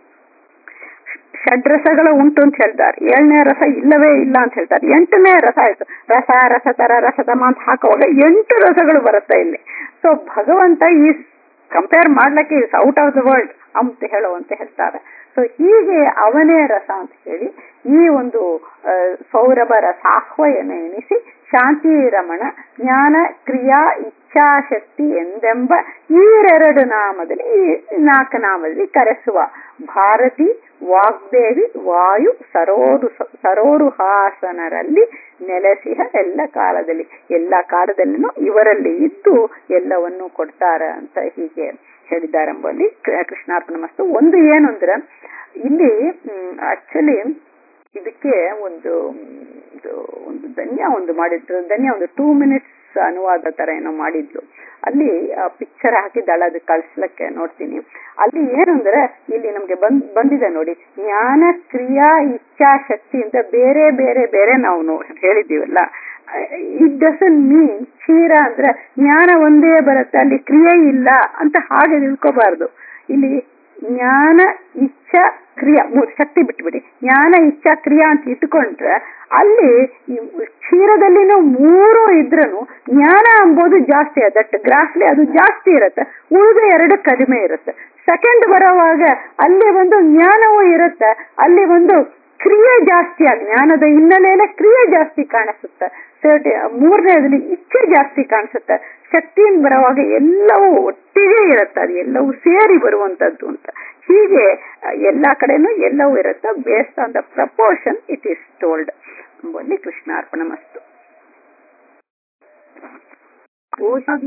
ಷಡ್ರಸಗಳು ಉಂಟು ಅಂತ ಹೇಳ್ತಾರೆ ಏಳನೇ ರಸ ಇಲ್ಲವೇ ಇಲ್ಲ ಅಂತ ಹೇಳ್ತಾರೆ ಎಂಟನೇ ರಸ ಆಯ್ತು ರಸ ರಸತರ ರಸತಮ ಅಂತ ಹಾಕುವಾಗ ಎಂಟು ರಸಗಳು ಬರುತ್ತೆ ಇಲ್ಲಿ ಸೊ ಭಗವಂತ ಈ ಕಂಪೇರ್ ಮಾಡ್ಲಿಕ್ಕೆ is out of the world ಅಂತ ಹೇಳುವಂತ ಹೇಳ್ತಾರೆ ಸೊ ಹೀಗೆ ಅವನೇ ರಸ ಅಂತ ಹೇಳಿ ಈ ಒಂದು ಆ, ಸೌರಭ ರಸಾಹ್ವಯನ ಎನಿಸಿ ಶಾಂತಿ ರಮಣ ಜ್ಞಾನ ಕ್ರಿಯಾ ಇಚ್ಛಾಶಕ್ತಿ ಎಂದೆಂಬ ಈರೆರಡು ನಾಮದಲ್ಲಿ ಈ ನಾಲ್ಕು ನಾಮದಲ್ಲಿ ಕರೆಸುವ ಭಾರತಿ ವಾಗ್ದೇವಿ ವಾಯು ಸರೋರು ಸರೋರುಹಾಸನರಲ್ಲಿ ನೆಲೆಸಿಹ ಎಲ್ಲ ಕಾಲದಲ್ಲಿ ಎಲ್ಲ ಕಾಲದಲ್ಲಿನೂ ಇವರಲ್ಲಿ ಇದ್ದು ಎಲ್ಲವನ್ನೂ ಕೊಡ್ತಾರ ಅಂತ ಹೀಗೆ ಹೇಳಿದ್ದಾರೆಂಬಲ್ಲಿ ಕೃ- ಕೃಷ್ಣಾರ್ಪಣ ಮಸ್ತು ಒಂದು ಏನು ಅಂದ್ರೆ ಇಲ್ಲಿ ಆಕ್ಚುಲಿ ಇದಕ್ಕೆ ಒಂದು ಇದು ಒಂದು ಧನ್ಯ ಒಂದು ಮಾಡಿದ್ರು ಧನ್ಯ ಒಂದು ಟೂ ಮಿನಿಟ್ಸ್ ಅನುವಾದ ತರ ಏನೋ ಮಾಡಿದ್ಲು ಅಲ್ಲಿ ಪಿಕ್ಚರ್ ಹಾಕಿದ್ದಾಳೆ ಅದು ಕಳ್ಸ್ಲಕ್ಕೆ ನೋಡ್ತೀನಿ ಅಲ್ಲಿ ಏನಂದ್ರೆ ಇಲ್ಲಿ ನಮ್ಗೆ ಬಂದ್ ಬಂದಿದೆ ನೋಡಿ ಜ್ಞಾನ ಕ್ರಿಯಾ ಇಚ್ಛಾಶಕ್ತಿ ಅಂತ ಬೇರೆ ಬೇರೆ ಬೇರೆ ನಾವು ನೋ- ಹೇಳಿದ್ದೀವಲ್ಲ ಇಟ್ ಡಸನ್ ಮೀನ್ ಕ್ಷೀರ ಅಂದ್ರೆ ಜ್ಞಾನ ಒಂದೇ ಬರುತ್ತೆ ಅಲ್ಲಿ ಕ್ರಿಯೆ ಇಲ್ಲ ಅಂತ ಹಾಗೆ ತಿಳ್ಕೋಬಾರ್ದು ಇಲ್ಲಿ ಜ್ಞಾನ ಇಚ್ಛಾ ಕ್ರಿಯಾ ಮೂರು ಶಕ್ತಿ ಬಿಟ್ಬಿಡಿ ಜ್ಞಾನ ಇಚ್ಛಾ ಕ್ರಿಯಾ ಅಂತ ಇಟ್ಕೊಂಡ್ರೆ ಅಲ್ಲಿ ಈ ಕ್ಷೀರದಲ್ಲಿನೂ ಮೂರು ಇದ್ರೂ ಜ್ಞಾನ ಎಂಬುದು ಜಾಸ್ತಿ ದಟ್ ಗ್ರಾಫ್ಲಿ ಅದು ಜಾಸ್ತಿ ಇರುತ್ತೆ ಉಳಿದ ಎರಡು ಕಡಿಮೆ ಇರುತ್ತೆ ಸೆಕೆಂಡ್ ಬರೋವಾಗ ಅಲ್ಲಿ ಒಂದು ಜ್ಞಾನವೂ ಇರುತ್ತೆ ಅಲ್ಲಿ ಒಂದು ಕ್ರಿಯೆ ಜಾಸ್ತಿ ಆ ಜ್ಞಾನದ ಹಿನ್ನೆಲೆಯಲ್ಲೇ ಕ್ರಿಯೆ ಜಾಸ್ತಿ ಕಾಣಿಸುತ್ತೆ ಮೂರನೇದಲ್ಲಿ ಇಚ್ಛೆ ಜಾಸ್ತಿ ಕಾಣಿಸುತ್ತೆ ಶಕ್ತಿಯಿಂದ ಬರುವಾಗ ಎಲ್ಲವೂ ಒಟ್ಟಿಗೆ ಇರುತ್ತೆ ಅದು ಎಲ್ಲವೂ ಸೇರಿ ಬರುವಂತದ್ದು ಅಂತ ಹೀಗೆ ಎಲ್ಲಾ ಕಡೆನೂ ಎಲ್ಲವೂ ಇರುತ್ತೆ based on the proportion it is told ಎಂಬಲ್ಲಿ ಕೃಷ್ಣಾರ್ಪಣ ಮಸ್ತು